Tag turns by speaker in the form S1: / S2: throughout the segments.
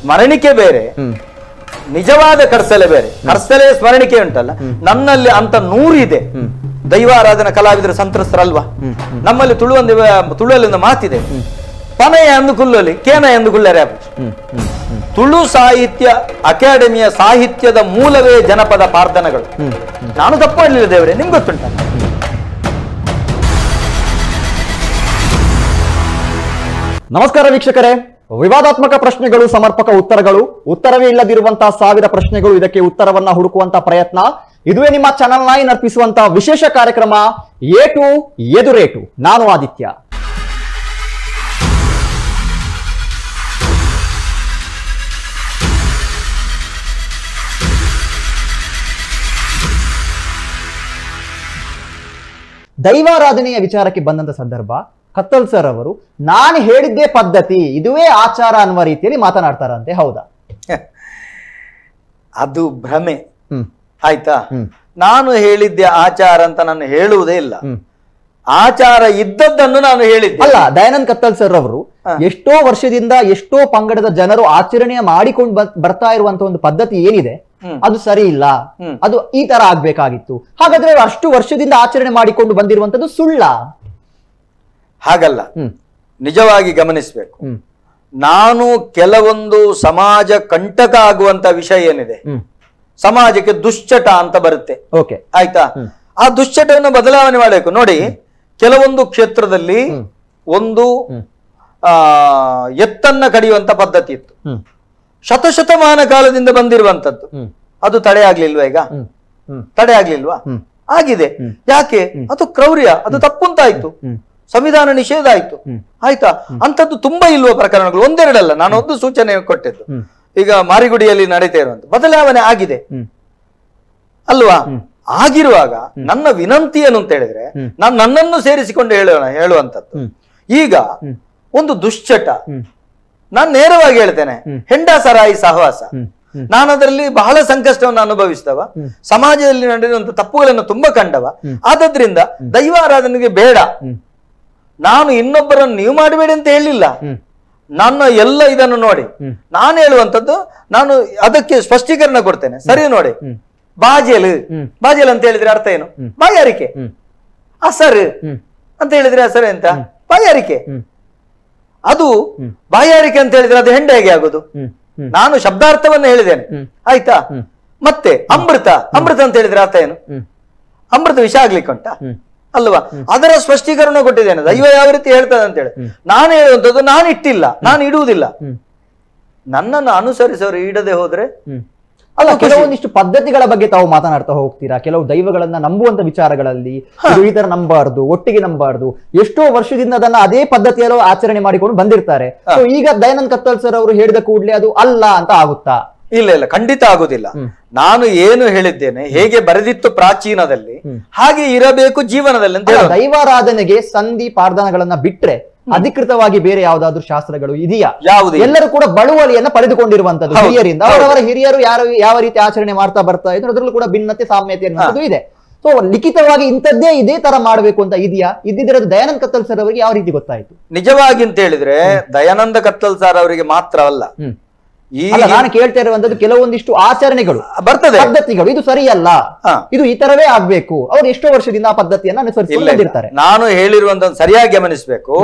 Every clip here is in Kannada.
S1: ಸ್ಮರಣಿಕೆ ಬೇರೆ
S2: ಹ್ಮ್
S1: ನಿಜವಾದ ಕರ್ಸಲೆ ಬೇರೆ ಕರ್ಸಲೆ ಸ್ಮರಣಿಕೆ ಉಂಟಲ್ಲ ನನ್ನಲ್ಲಿ ಅಂತ ನೂರಿದೆ ದೈವಾರಾಧನ ಕಲಾವಿದರು ಸಂತ್ರಸ್ತರಲ್ವಾ ನಮ್ಮಲ್ಲಿ ತುಳು ಒಂದು ತುಳುವಲ್ಲಿ ಒಂದು ಮಾತಿದೆ ಪನಯ ಎಂದು ಕುಲ್ಲಲಿ ಕೇನ ಎಂದು ಕುಲ್ಲರೆ
S2: ಹ್ಮ್ ಹ್ಮ್ ಹ್ಮ್
S1: ತುಳು ಸಾಹಿತ್ಯ ಅಕಾಡೆಮಿಯ ಸಾಹಿತ್ಯದ ಮೂಲವೇ ಜನಪದ ಪ್ರಾರ್ಥನೆಗಳು ನಾನು ತಪ್ಪು ಮಾಡಲಿಲ್ಲ ದೇವರೇ ನಿಮ್ಗೆ ಗೊತ್ತುಂಟ
S2: ನಮಸ್ಕಾರ ವೀಕ್ಷಕರೇ ವಿವಾದಾತ್ಮಕ ಪ್ರಶ್ನೆಗಳು ಸಮರ್ಪಕ ಉತ್ತರಗಳು ಉತ್ತರವೇ ಇಲ್ಲದಿರುವಂತಹ ಸಾವಿರ ಪ್ರಶ್ನೆಗಳು ಇದಕ್ಕೆ ಉತ್ತರವನ್ನ ಹುಡುಕುವಂತ ಪ್ರಯತ್ನ ಇದುವೇ ನಿಮ್ಮ ಚಾನಲ್ ನೈನ್ ಅರ್ಪಿಸುವಂತ ವಿಶೇಷ ಕಾರ್ಯಕ್ರಮ ಏಟು ಎದುರೇಟು ನಾನು ಆದಿತ್ಯ ದೈವಾರಾಧನೆಯ ವಿಚಾರಕ್ಕೆ ಬಂದಂತ ಸಂದರ್ಭ ಕತ್ತಲ್ ಸರ್ ಅವರು ನಾನು ಹೇಳಿದ್ದೇ ಪದ್ಧತಿ ಇದುವೇ ಆಚಾರ ಅನ್ನುವ ರೀತಿಯಲ್ಲಿ ಮಾತನಾಡ್ತಾರಂತೆ ಹೌದಾ
S1: ಅದು ಭ್ರಮೆ
S2: ಹ್ಮ್
S1: ಆಯ್ತಾ
S2: ಹ್ಮ್.
S1: ನಾನು ಹೇಳಿದ್ದೆ ಆಚಾರ ಅಂತ ನಾನು ಹೇಳುವುದೇ ಇಲ್ಲ
S2: ಹ್ಮ್
S1: ಆಚಾರ ಇದ್ದದ್ದನ್ನು ನಾನು ಹೇಳಿದ್ದೆ
S2: ಅಲ್ಲ ದಯಾನಂದ್ ಕತ್ತಲ್ ಸರ್ ಅವರು
S1: ಹಾ.
S2: ಎಷ್ಟೋ ವರ್ಷದಿಂದ ಎಷ್ಟೋ ಪಂಗಡದ ಜನರು ಆಚರಣೆ ಮಾಡಿಕೊಂಡು ಬರ್- ಬರ್ತಾ ಇರುವಂತ ಒಂದು ಪದ್ಧತಿ ಏನಿದೆ
S1: ಹ್ಮ್.
S2: ಅದು ಸರಿ ಇಲ್ಲ
S1: ಹ್ಮ್.
S2: ಅದು ಈ ತರ ಆಗ್ಬೇಕಾಗಿತ್ತು ಹಾಗಾದ್ರೆ ಅವ್ರು ಅಷ್ಟು ವರ್ಷದಿಂದ ಆಚರಣೆ ಮಾಡಿಕೊಂಡು ಬಂದಿರುವಂತದ್ದು ಸುಳ್ಳ
S1: ಹಾಗಲ್ಲ
S2: ಹ್ಮ್
S1: ನಿಜವಾಗಿ ಗಮನಿಸಬೇಕು
S2: ಹ್ಮ್
S1: ನಾನು ಕೆಲವೊಂದು ಸಮಾಜ ಕಂಟಕ ಆಗುವಂತ ವಿಷಯ ಏನಿದೆ
S2: ಹ್ಮ್
S1: ಸಮಾಜಕ್ಕೆ ದುಶ್ಚಟ ಅಂತ ಬರುತ್ತೆ
S2: ಓಕೆ
S1: ಆಯ್ತಾ ಆ ದುಶ್ಚಟವನ್ನು ಬದಲಾವಣೆ ಮಾಡಬೇಕು ನೋಡಿ ಕೆಲವೊಂದು ಕ್ಷೇತ್ರದಲ್ಲಿ
S2: ಹ್ಮ್.
S1: ಒಂದು
S2: ಹ್ಮ್.
S1: ಆ ಎತ್ತನ್ನ ಕಡಿಯುವಂತ ಪದ್ಧತಿ ಇತ್ತು
S2: ಹ್ಮ್
S1: ಶತಶತಮಾನ ಕಾಲದಿಂದ ಬಂದಿರುವಂತದ್ದು
S2: ಹ್ಮ್
S1: ಅದು ತಡೆ ಆಗ್ಲಿಲ್ವಾ ಈಗ
S2: ಹ್ಮ್ ಹ್ಮ್
S1: ತಡೆ ಆಗ್ಲಿಲ್ವಾ
S2: ಹ್ಮ್.
S1: ಆಗಿದೆ ಯಾಕೆ ಅದು ಕ್ರೌರ್ಯ ಅದು ತಪ್ಪುಂತಾಯ್ತು
S2: ಹ್ಮ್
S1: ಸಂವಿಧಾನ ನಿಷೇಧ ಆಯ್ತು
S2: ಹ್ಮ್.
S1: ಆಯ್ತಾ ಅಂತದ್ದು ತುಂಬಾ ಇಲ್ವ ಪ್ರಕರಣಗಳು ಒಂದೆರಡಲ್ಲ ನಾನು ಒಂದು ಸೂಚನೆ ಕೊಟ್ಟಿದ್ದು
S2: ಹ್ಮ್.
S1: ಈಗ ಮಾರಿಗುಡಿಯಲ್ಲಿ ನಡೀತಾ ಇರುವಂತ ಬದಲಾವಣೆ ಆಗಿದೆ
S2: ಹ್ಮ್
S1: ಅಲ್ವಾ ಆಗಿರುವಾಗ ನನ್ನ ವಿನಂತಿ ಏನು ಅಂತ ಹೇಳಿದ್ರೆ ನಾನು ನನ್ನನ್ನು ಸೇರಿಸಿಕೊಂಡು ಹೇಳೋಣ ಹೇಳುವಂತದ್ದು
S2: ಹ್ಮ್.
S1: ಈಗ
S2: ಹ್ಮ್.
S1: ಒಂದು ದುಶ್ಚಟ
S2: ಹ್ಮ್
S1: ನಾನು ನೇರವಾಗಿ ಹೇಳ್ತೇನೆ ಹೆಂಡ ಸರಾಯಿ ಸಹವಾಸ
S2: ಹ್ಮ್. ಹ್ಮ್.
S1: ನಾನು ಅದರಲ್ಲಿ ಬಹಳ ಸಂಕಷ್ಟವನ್ನು ಅನುಭವಿಸಿದವ ಸಮಾಜದಲ್ಲಿ ನಡೆಯುವಂತ ತಪ್ಪುಗಳನ್ನು ತುಂಬಾ ಕಂಡವ ಆದದ್ರಿಂದ ದೈವಾರಾಧನೆಗೆ ಬೇಡ
S2: ಹ್ಮ್.
S1: ನಾನು ಇನ್ನೊಬ್ಬರನ್ನು ನೀವು ಮಾಡಬೇಡಿ ಅಂತ ಹೇಳಿಲ್ಲ
S2: ಹ್ಮ್
S1: ನನ್ನ ಎಲ್ಲ ಇದನ್ನು ನೋಡಿ
S2: ಹ್ಮ್.
S1: ನಾನು ಹೇಳುವಂತದ್ದು ನಾನು ಅದಕ್ಕೆ ಸ್ಪಷ್ಟೀಕರಣ ಕೊಡ್ತೇನೆ ಸರಿ ನೋಡಿ
S2: ಹ್ಮ್.
S1: ಬಾಜೆಲ್
S2: ಹ್ಮ್.
S1: ಬಾಜೆಲ್ ಅಂತ ಹೇಳಿದ್ರೆ ಅರ್ಥ ಏನು ಬಾಯಾರಿಕೆ
S2: ಹ್ಮ್
S1: ಅಸರ್
S2: ಹ್ಮ್
S1: ಅಂತ ಹೇಳಿದ್ರೆ ಅಸರ್ ಎಂತ ಬಾಯಾರಿಕೆ
S2: ಹ್ಮ್
S1: ಅದು ಬಾಯಾರಿಕೆ ಅಂತ ಹೇಳಿದ್ರೆ ಅದು ಹೆಂಡ ಹೇಗೆ ಆಗೋದು
S2: ಹ್ಮ್ ಹ್ಮ್
S1: ನಾನು ಶಬ್ದಾರ್ಥವನ್ನು ಹೇಳಿದ್ದೇನೆ
S2: ಹ್ಮ್.
S1: ಆಯ್ತಾ
S2: ಹ್ಮ್.
S1: ಮತ್ತೆ ಅಮೃತ ಅಮೃತ ಅಂತ ಹೇಳಿದ್ರೆ ಅರ್ಥ ಏನು
S2: ಹ್ಮ್
S1: ಅಮೃತ ವಿಷ ಆಗ್ಲಿಕ್ಕೆ ಉಂಟಾ
S2: ಹ್ಮ್
S1: ಅಲ್ವಾ ಅದರ ಸ್ಪಷ್ಟೀಕರಣ ಕೊಟ್ಟಿದ್ದೇನೆ ದೈವ ಯಾವ ರೀತಿ ಹೇಳ್ತದೆ ಅಂತ ಹೇಳಿ ನಾನು ಹೇಳುವಂಥದ್ದು ನಾನು ಇಟ್ಟಿಲ್ಲ ನಾನು ಇಡುವುದಿಲ್ಲ
S2: ಹ್ಮ್
S1: ನನ್ನನ್ನು ಅನುಸರಿಸೋರು ಇಡದೆ ಹೋದ್ರೆ
S2: ಹ್ಮ್ ಅಲ್ಲ ಕೆಲವೊಂದಿಷ್ಟು ಪದ್ಧತಿಗಳ ಬಗ್ಗೆ ತಾವು ಮಾತನಾಡ್ತಾ ಹೋಗ್ತೀರಾ ಕೆಲವು ದೈವಗಳನ್ನ ನಂಬುವಂತ ವಿಚಾರಗಳಲ್ಲಿ ಇದು ಈ ತರ ನಂಬಾರ್ದು ಒಟ್ಟಿಗೆ ನಂಬಾರ್ದು ಎಷ್ಟೋ ವರ್ಷದಿಂದ ಅದನ್ನ ಅದೇ ಪದ್ಧತಿಯಲ್ಲೂ ಆಚರಣೆ ಮಾಡಿಕೊಂಡು ಬಂದಿರ್ತಾರೆ So ಈಗ ದಯಾನಂದ್ ಕತ್ತಲ್ ಸರ್ ಅವರು ಹೇಳಿದ ಕೂಡಲೇ ಅದು ಅಲ್ಲ ಅಂತ ಆಗುತ್ತಾ
S1: ಇಲ್ಲ ಇಲ್ಲ ಖಂಡಿತ ಆಗುದಿಲ್ಲ ನಾನು ಏನು ಹೇಳಿದ್ದೇನೆ ಹೇಗೆ ಬರೆದಿತ್ತು ಪ್ರಾಚೀನದಲ್ಲಿ ಹಾಗೆ ಇರಬೇಕು ಜೀವನದಲ್ಲಿ ಅಂತ
S2: ಅಲ್ಲ,
S1: ಹೇಳೋದು.
S2: ದೈವಾರಾಧನೆಗೆ ಸಂಧಿ ಪಾರ್ಧನಗಳನ್ನ ಬಿಟ್ರೆ ಅಧಿಕೃತವಾಗಿ ಬೇರೆ ಯಾವ್ದಾದ್ರು ಶಾಸ್ತ್ರಗಳು ಇದೆಯಾ
S1: ಯಾವುದು ಇಲ್ಲ.
S2: ಎಲ್ಲರೂ ಕೂಡ ಬಳುವಳಿಯನ್ನ ಪಡೆದುಕೊಂಡಿರುವಂತದ್ದು ಹಿರಿಯರಿಂದ ಅವರವರ ಹಿರಿಯರು ಯಾರು ಯಾವ ರೀತಿ ಆಚರಣೆ ಮಾಡ್ತಾ ಬರ್ತಾ ಇದ್ರು ಅದ್ರಲ್ಲೂ ಕೂಡ ಭಿನ್ನತೆ ಸಾಮ್ಯತೆ ಅನ್ನೋದು ಇದೆ ಸೊ ಲಿಖಿತವಾಗಿ ಇಂಥದ್ದೇ ಇದೇ ತರ ಮಾಡಬೇಕು ಅಂತ ಇದೆಯಾ ಇದ್ದಿದ್ರೆ ಅದು ದಯಾನಂದ್ ಕತ್ತಲ್ ಸರ್ ಅವರಿಗೆ ಯಾವ ರೀತಿ ಗೊತ್ತಾಯ್ತು
S1: ನಿಜವಾಗಿ ಅಂತ ಹೇಳಿದ್ರೆ ದಯಾನಂದ ಕತ್ತಲ್ ಸಾರ್ ಅವರಿಗೆ ಮಾತ್ರ ಅಲ್ಲ
S2: ಹ್ಮ್
S1: ಈ
S2: ಅಲ್ಲ ನಾನು ಕೇಳ್ತಾ ಇರುವಂತದ್ದು ಕೆಲವೊಂದಿಷ್ಟು ಆಚರಣೆಗಳು
S1: ಬರ್ತದೆ
S2: ಪದ್ಧತಿಗಳು ಇದು ಸರಿಯಲ್ಲ
S1: ಹಾ.
S2: ಇದು ಈ ತರವೇ ಆಗ್ಬೇಕು ಅವ್ರು ಎಷ್ಟೋ ವರ್ಷದಿಂದ ಆ ಪದ್ಧತಿಯನ್ನ ಅನುಸರಿಸಿಕೊಂಡು
S1: ಇಲ್ಲ, ಇಲ್ಲ.
S2: ಬಂದಿರ್ತಾರೆ
S1: ನಾನು ಹೇಳಿರುವಂತ ಸರಿಯಾಗಿ ಗಮನಿಸಬೇಕು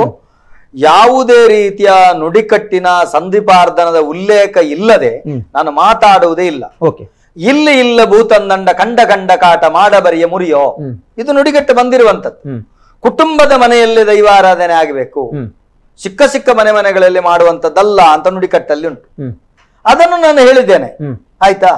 S1: ಯಾವುದೇ ರೀತಿಯ ನುಡಿಕಟ್ಟಿನ ಸಂಧಿಪಾರ್ಧನದ ಉಲ್ಲೇಖ ಇಲ್ಲದೆ ನಾನು ಮಾತಾಡುವುದೇ ಇಲ್ಲ
S2: ಓಕೆ
S1: ಇಲ್ಲಿ ಇಲ್ಲ ಭೂತಂದಂಡ ಕಂಡ ಕಂಡ ಕಾಟ ಮಾಡಬರಿಯ ಮುರಿಯೋ
S2: ಹ್ಮ್.
S1: ಇದು ನುಡಿಗಟ್ಟು ಬಂದಿರುವಂತದ್ದು
S2: ಹ್ಮ್
S1: ಕುಟುಂಬದ ಮನೆಯಲ್ಲಿ ದೈವಾರಾಧನೆ ಆಗಬೇಕು
S2: ಹ್ಮ್
S1: ಸಿಕ್ಕ ಸಿಕ್ಕ ಮನೆ ಮನೆಗಳಲ್ಲಿ ಮಾಡುವಂತದ್ದಲ್ಲ ಅಂತ ನುಡಿಕಟ್ಟಲ್ಲಿ ಉಂಟು
S2: ಹ್ಮ್
S1: ಅದನ್ನು ನಾನು ಹೇಳಿದ್ದೇನೆ
S2: ಹ್ಮ್
S1: ಆಯ್ತಾ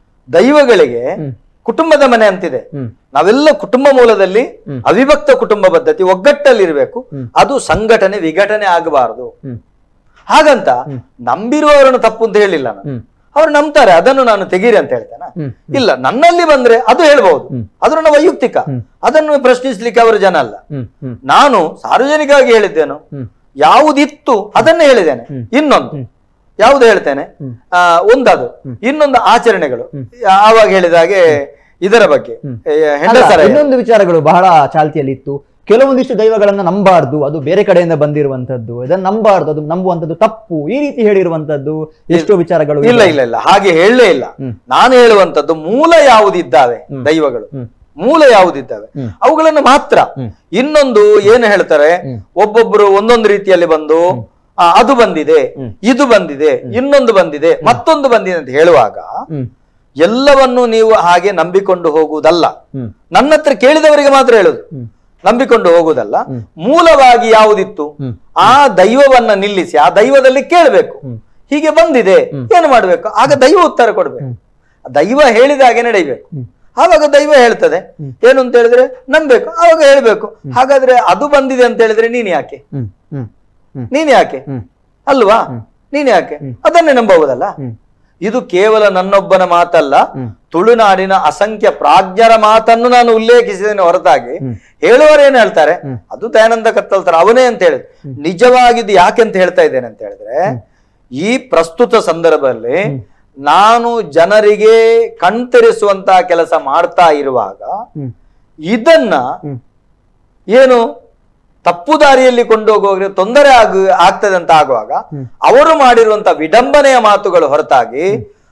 S1: ದೈವಗಳಿಗೆ
S2: ಹ್ಮ್.
S1: ಕುಟುಂಬದ ಮನೆ ಅಂತಿದೆ
S2: ಹ್ಮ್
S1: ನಾವೆಲ್ಲ ಕುಟುಂಬ ಮೂಲದಲ್ಲಿ ಅವಿಭಕ್ತ ಕುಟುಂಬ ಪದ್ಧತಿ ಒಗ್ಗಟ್ಟಲ್ಲಿರ್ಬೇಕು ಅದು ಸಂಘಟನೆ ವಿಘಟನೆ ಆಗಬಾರದು
S2: ಹ್ಮ್
S1: ಹಾಗಂತ ನಂಬಿರುವವರನ್ನು ತಪ್ಪು ಅಂತ ಹೇಳಿಲ್ಲ ನಾನು
S2: ಹ್ಮ್.
S1: ಅವ್ರು ನಂಬ್ತಾರೆ ಅದನ್ನು ನಾನು ತೆಗೀರಿ ಅಂತ ಹೇಳ್ತೇನೆ
S2: ಹ್ಮ್.
S1: ಇಲ್ಲ ನನ್ನಲ್ಲಿ ಬಂದ್ರೆ ಅದು ಹೇಳ್ಬಹುದು ಅದು ನನ್ನ ವೈಯಕ್ತಿಕ ಅದನ್ನು ಪ್ರಶ್ನಿಸ್ಲಿಕ್ಕೆ ಅವರು ಜನ ಅಲ್ಲ
S2: ಹ್ಮ್ ಹ್ಮ್
S1: ನಾನು ಸಾರ್ವಜನಿಕವಾಗಿ ಹೇಳಿದ್ದೇನು
S2: ಹ್ಮ್.
S1: ಯಾವುದಿತ್ತು ಅದನ್ನೇ ಹೇಳಿದ್ದೇನೆ ಇನ್ನೊಂದು ಯಾವುದು ಹೇಳ್ತೇನೆ ಆ, ಒಂದದು ಇನ್ನೊಂದು ಆಚರಣೆಗಳು ಆವಾಗ ಹೇಳಿದ ಹಾಗೆ ಇದರ ಬಗ್ಗೆ ಏ,
S2: ಅಲ್ಲ,
S1: ಹೆಂಡಸರ
S2: ಇನ್ನೊಂದು ವಿಚಾರಗಳು ಬಹಳ ಚಾಲ್ತಿಯಲ್ಲಿ ಇತ್ತು ಕೆಲವೊಂದಿಷ್ಟು ದೈವಗಳನ್ನ ನಂಬಾರ್ದು ಅದು ಬೇರೆ ಕಡೆಯಿಂದ ಬಂದಿರುವಂತದ್ದು ಇದನ್ನ ನಂಬಾರ್ದು ಅದು ನಂಬುವಂತದ್ದು ತಪ್ಪು ಈ ರೀತಿ ಹೇಳಿರುವಂತದ್ದು ಎಷ್ಟೋ ವಿಚಾರಗಳು
S1: ಇಲ್ಲ
S2: ಇದೆ.
S1: ಇಲ್ಲ ಇಲ್ಲ ಹಾಗೆ ಹೇಳಲೇ ಇಲ್ಲ
S2: ಹ್ಮ್.
S1: ನಾನು ಹೇಳುವಂತದ್ದು ಮೂಲ ಯಾವುದಿದ್ದಾವೆ ದೈವಗಳು
S2: ಹ್ಮ್.
S1: ಮೂಲ ಯಾವುದಿದ್ದಾವೆ
S2: ಹ್ಮ್.
S1: ಅವುಗಳನ್ನು ಮಾತ್ರ
S2: ಹ್ಮ್.
S1: ಇನ್ನೊಂದು ಏನು ಹೇಳ್ತಾರೆ
S2: ಹ್ಮ್.
S1: ಒಬ್ಬೊಬ್ರು ಒಂದೊಂದು ರೀತಿಯಲ್ಲಿ ಬಂದು ಆ, ಅದು ಬಂದಿದೆ
S2: ಹ್ಮ್.
S1: ಇದು ಬಂದಿದೆ ಇನ್ನೊಂದು ಬಂದಿದೆ ಮತ್ತೊಂದು ಬಂದಿದೆ ಅಂತ ಹೇಳುವಾಗ
S2: ಹ್ಮ್
S1: ಎಲ್ಲವನ್ನು ನೀವು ಹಾಗೆ ನಂಬಿಕೊಂಡು ಹೋಗುವುದಲ್ಲ
S2: ಹ್ಮ್
S1: ನನ್ನ ಹತ್ರ ಕೇಳಿದವರಿಗೆ ಮಾತ್ರ ಹೇಳುದು
S2: ಹ್ಮ್.
S1: ನಂಬಿಕೊಂಡು ಹೋಗುವುದಲ್ಲ
S2: ಹ್ಮ್.
S1: ಮೂಲವಾಗಿ ಯಾವುದಿತ್ತು
S2: ಹ್ಮ್.
S1: ಆ ದೈವವನ್ನ ನಿಲ್ಲಿಸಿ ಆ ದೈವದಲ್ಲಿ ಕೇಳಬೇಕು
S2: ಹ್ಮ್.
S1: ಹೀಗೆ ಬಂದಿದೆ ಏನು ಮಾಡ್ಬೇಕು ಆಗ ದೈವ ಉತ್ತರ ಕೊಡ್ಬೇಕು ದೈವ ಹೇಳಿದ ಹಾಗೆ ನಡೆಯಬೇಕು
S2: ಹ್ಮ್.
S1: ಆವಾಗ ದೈವ ಹೇಳ್ತದೆ ಏನು ಅಂತ ಹೇಳಿದ್ರೆ ನಂಬೇಕು ಆವಾಗ ಹೇಳ್ಬೇಕು ಹಾಗಾದ್ರೆ ಅದು ಬಂದಿದೆ ಅಂತ ಹೇಳಿದ್ರೆ ನೀನ್ ಯಾಕೆ
S2: ಹ್ಮ್ ಹ್ಮ್ ಹ್ಮ್
S1: ನೀನ್ ಯಾಕೆ
S2: ಹ್ಮ್
S1: ಅಲ್ವಾ ನೀನ್ ಯಾಕೆ ಅದನ್ನೇ ನಂಬಬಹುದಲ್ಲ
S2: ಹ್ಮ್.
S1: ಇದು ಕೇವಲ ನನ್ನೊಬ್ಬನ ಮಾತಲ್ಲ
S2: ಹ್ಮ್.
S1: ತುಳುನಾಡಿನ ಅಸಂಖ್ಯ ಪ್ರಾಜ್ಞರ ಮಾತನ್ನು ನಾನು ಉಲ್ಲೇಖಿಸಿದ್ದೇನೆ ಹೊರತಾಗಿ
S2: ಹ್ಮ್.
S1: ಹೇಳುವವರು ಏನ್ ಹೇಳ್ತಾರೆ
S2: ಹ್ಮ್.
S1: ಅದು ದಯಾನಂದ ಕತ್ತಲ್ತಾರೆ ಅವನೇ ಅಂತ ಹೇಳಿದ್ರು ನಿಜವಾಗಿದ್ದು ಯಾಕೆ ಅಂತ ಹೇಳ್ತಾ ಇದ್ದೇನೆ ಅಂತ ಹೇಳಿದ್ರೆ ಈ ಪ್ರಸ್ತುತ ಸಂದರ್ಭದಲ್ಲಿ ನಾನು ಜನರಿಗೆ ಕಣ್ತೆರೆಸುವಂತಹ ಕೆಲಸ ಮಾಡ್ತಾ ಇರುವಾಗ
S2: ಹ್ಮ್
S1: ಇದನ್ನ
S2: ಹ್ಮ್
S1: ಏನು ತಪ್ಪು ದಾರಿಯಲ್ಲಿ ಕೊಂಡೋಗುವಾಗ ತೊಂದರೆ ಆಗ ಆಗ್ತದೆ ಅಂತ ಆಗುವಾಗ
S2: ಹ್ಮ್.
S1: ಅವರು ಮಾಡಿರುವಂತ ವಿಡಂಬನೆಯ ಮಾತುಗಳು ಹೊರತಾಗಿ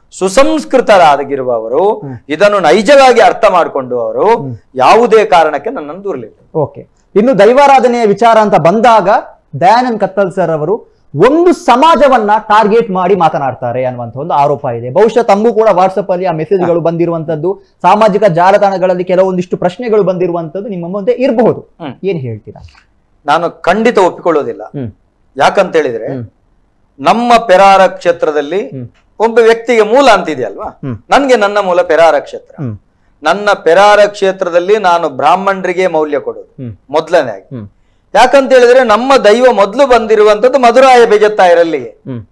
S1: ಸುಸಂಸ್ಕೃತರಾಗಿರುವವರು ಇದನ್ನು ನೈಜವಾಗಿ ಅರ್ಥ ಮಾಡಿಕೊಂಡು ಅವರು ಯಾವುದೇ ಕಾರಣಕ್ಕೆ ನನ್ನನ್ನು ದೂರಲಿಲ್ಲ
S2: ಓಕೆ ಇನ್ನು ದೈವಾರಾಧನೆಯ ವಿಚಾರ ಅಂತ ಬಂದಾಗ ದಯಾನಂದ್ ಕತ್ತಲ್ ಸರ್ ಅವರು ಒಂದು ಸಮಾಜವನ್ನ ಟಾರ್ಗೆಟ್ ಮಾಡಿ ಮಾತನಾಡ್ತಾರೆ ಅನ್ನುವಂತ ಒಂದು ಆರೋಪ ಇದೆ ಬಹುಶಃ ತಮಗೂ ಕೂಡ ವಾಟ್ಸಪ್ ಅಲ್ಲಿ ಆ ಮೆಸೇಜ್ಗಳು ಬಂದಿರುವಂತದ್ದು ಸಾಮಾಜಿಕ ಜಾಲತಾಣಗಳಲ್ಲಿ ಕೆಲವೊಂದಿಷ್ಟು ಪ್ರಶ್ನೆಗಳು ಬಂದಿರುವಂತದ್ದು ನಿಮ್ಮ ಮುಂದೆ ಇರಬಹುದು
S1: ಹ್ಮ್.
S2: ಏನ್ ಹೇಳ್ತೀರಾ
S1: ನಾನು ಖಂಡಿತ ಒಪ್ಪಿಕೊಳ್ಳೋದಿಲ್ಲ
S2: ಹ್ಮ್
S1: ಯಾಕಂತ ಹೇಳಿದ್ರೆ
S2: ಹ್ಮ್.
S1: ನಮ್ಮ ಪೆರಾರ ಕ್ಷೇತ್ರದಲ್ಲಿ
S2: ಹ್ಮ್.
S1: ಒಬ್ಬ ವ್ಯಕ್ತಿಗೆ ಮೂಲ ಅಂತಿದೆಯಲ್ವಾ
S2: ಹ್ಮ್.
S1: ನನ್ಗೆ ನನ್ನ ಮೂಲ ಪೆರಾರ ಕ್ಷೇತ್ರ
S2: ಹ್ಮ್
S1: ನನ್ನ ಪೆರಾರ ಕ್ಷೇತ್ರದಲ್ಲಿ ನಾನು ಬ್ರಾಹ್ಮಣರಿಗೆ ಮೌಲ್ಯ ಕೊಡೋದು
S2: ಹ್ಮ್
S1: ಮೊದಲನೇದಾಗಿ
S2: ಹ್ಮ್
S1: ಯಾಕಂತ ಹೇಳಿದ್ರೆ ನಮ್ಮ ದೈವ ಮೊದಲು ಬಂದಿರುವಂತದ್ದು ಮಧುರಾಯ ಬೇಜತ್ತಾಯರಲ್ಲಿಗೆ
S2: ಹ್ಮ್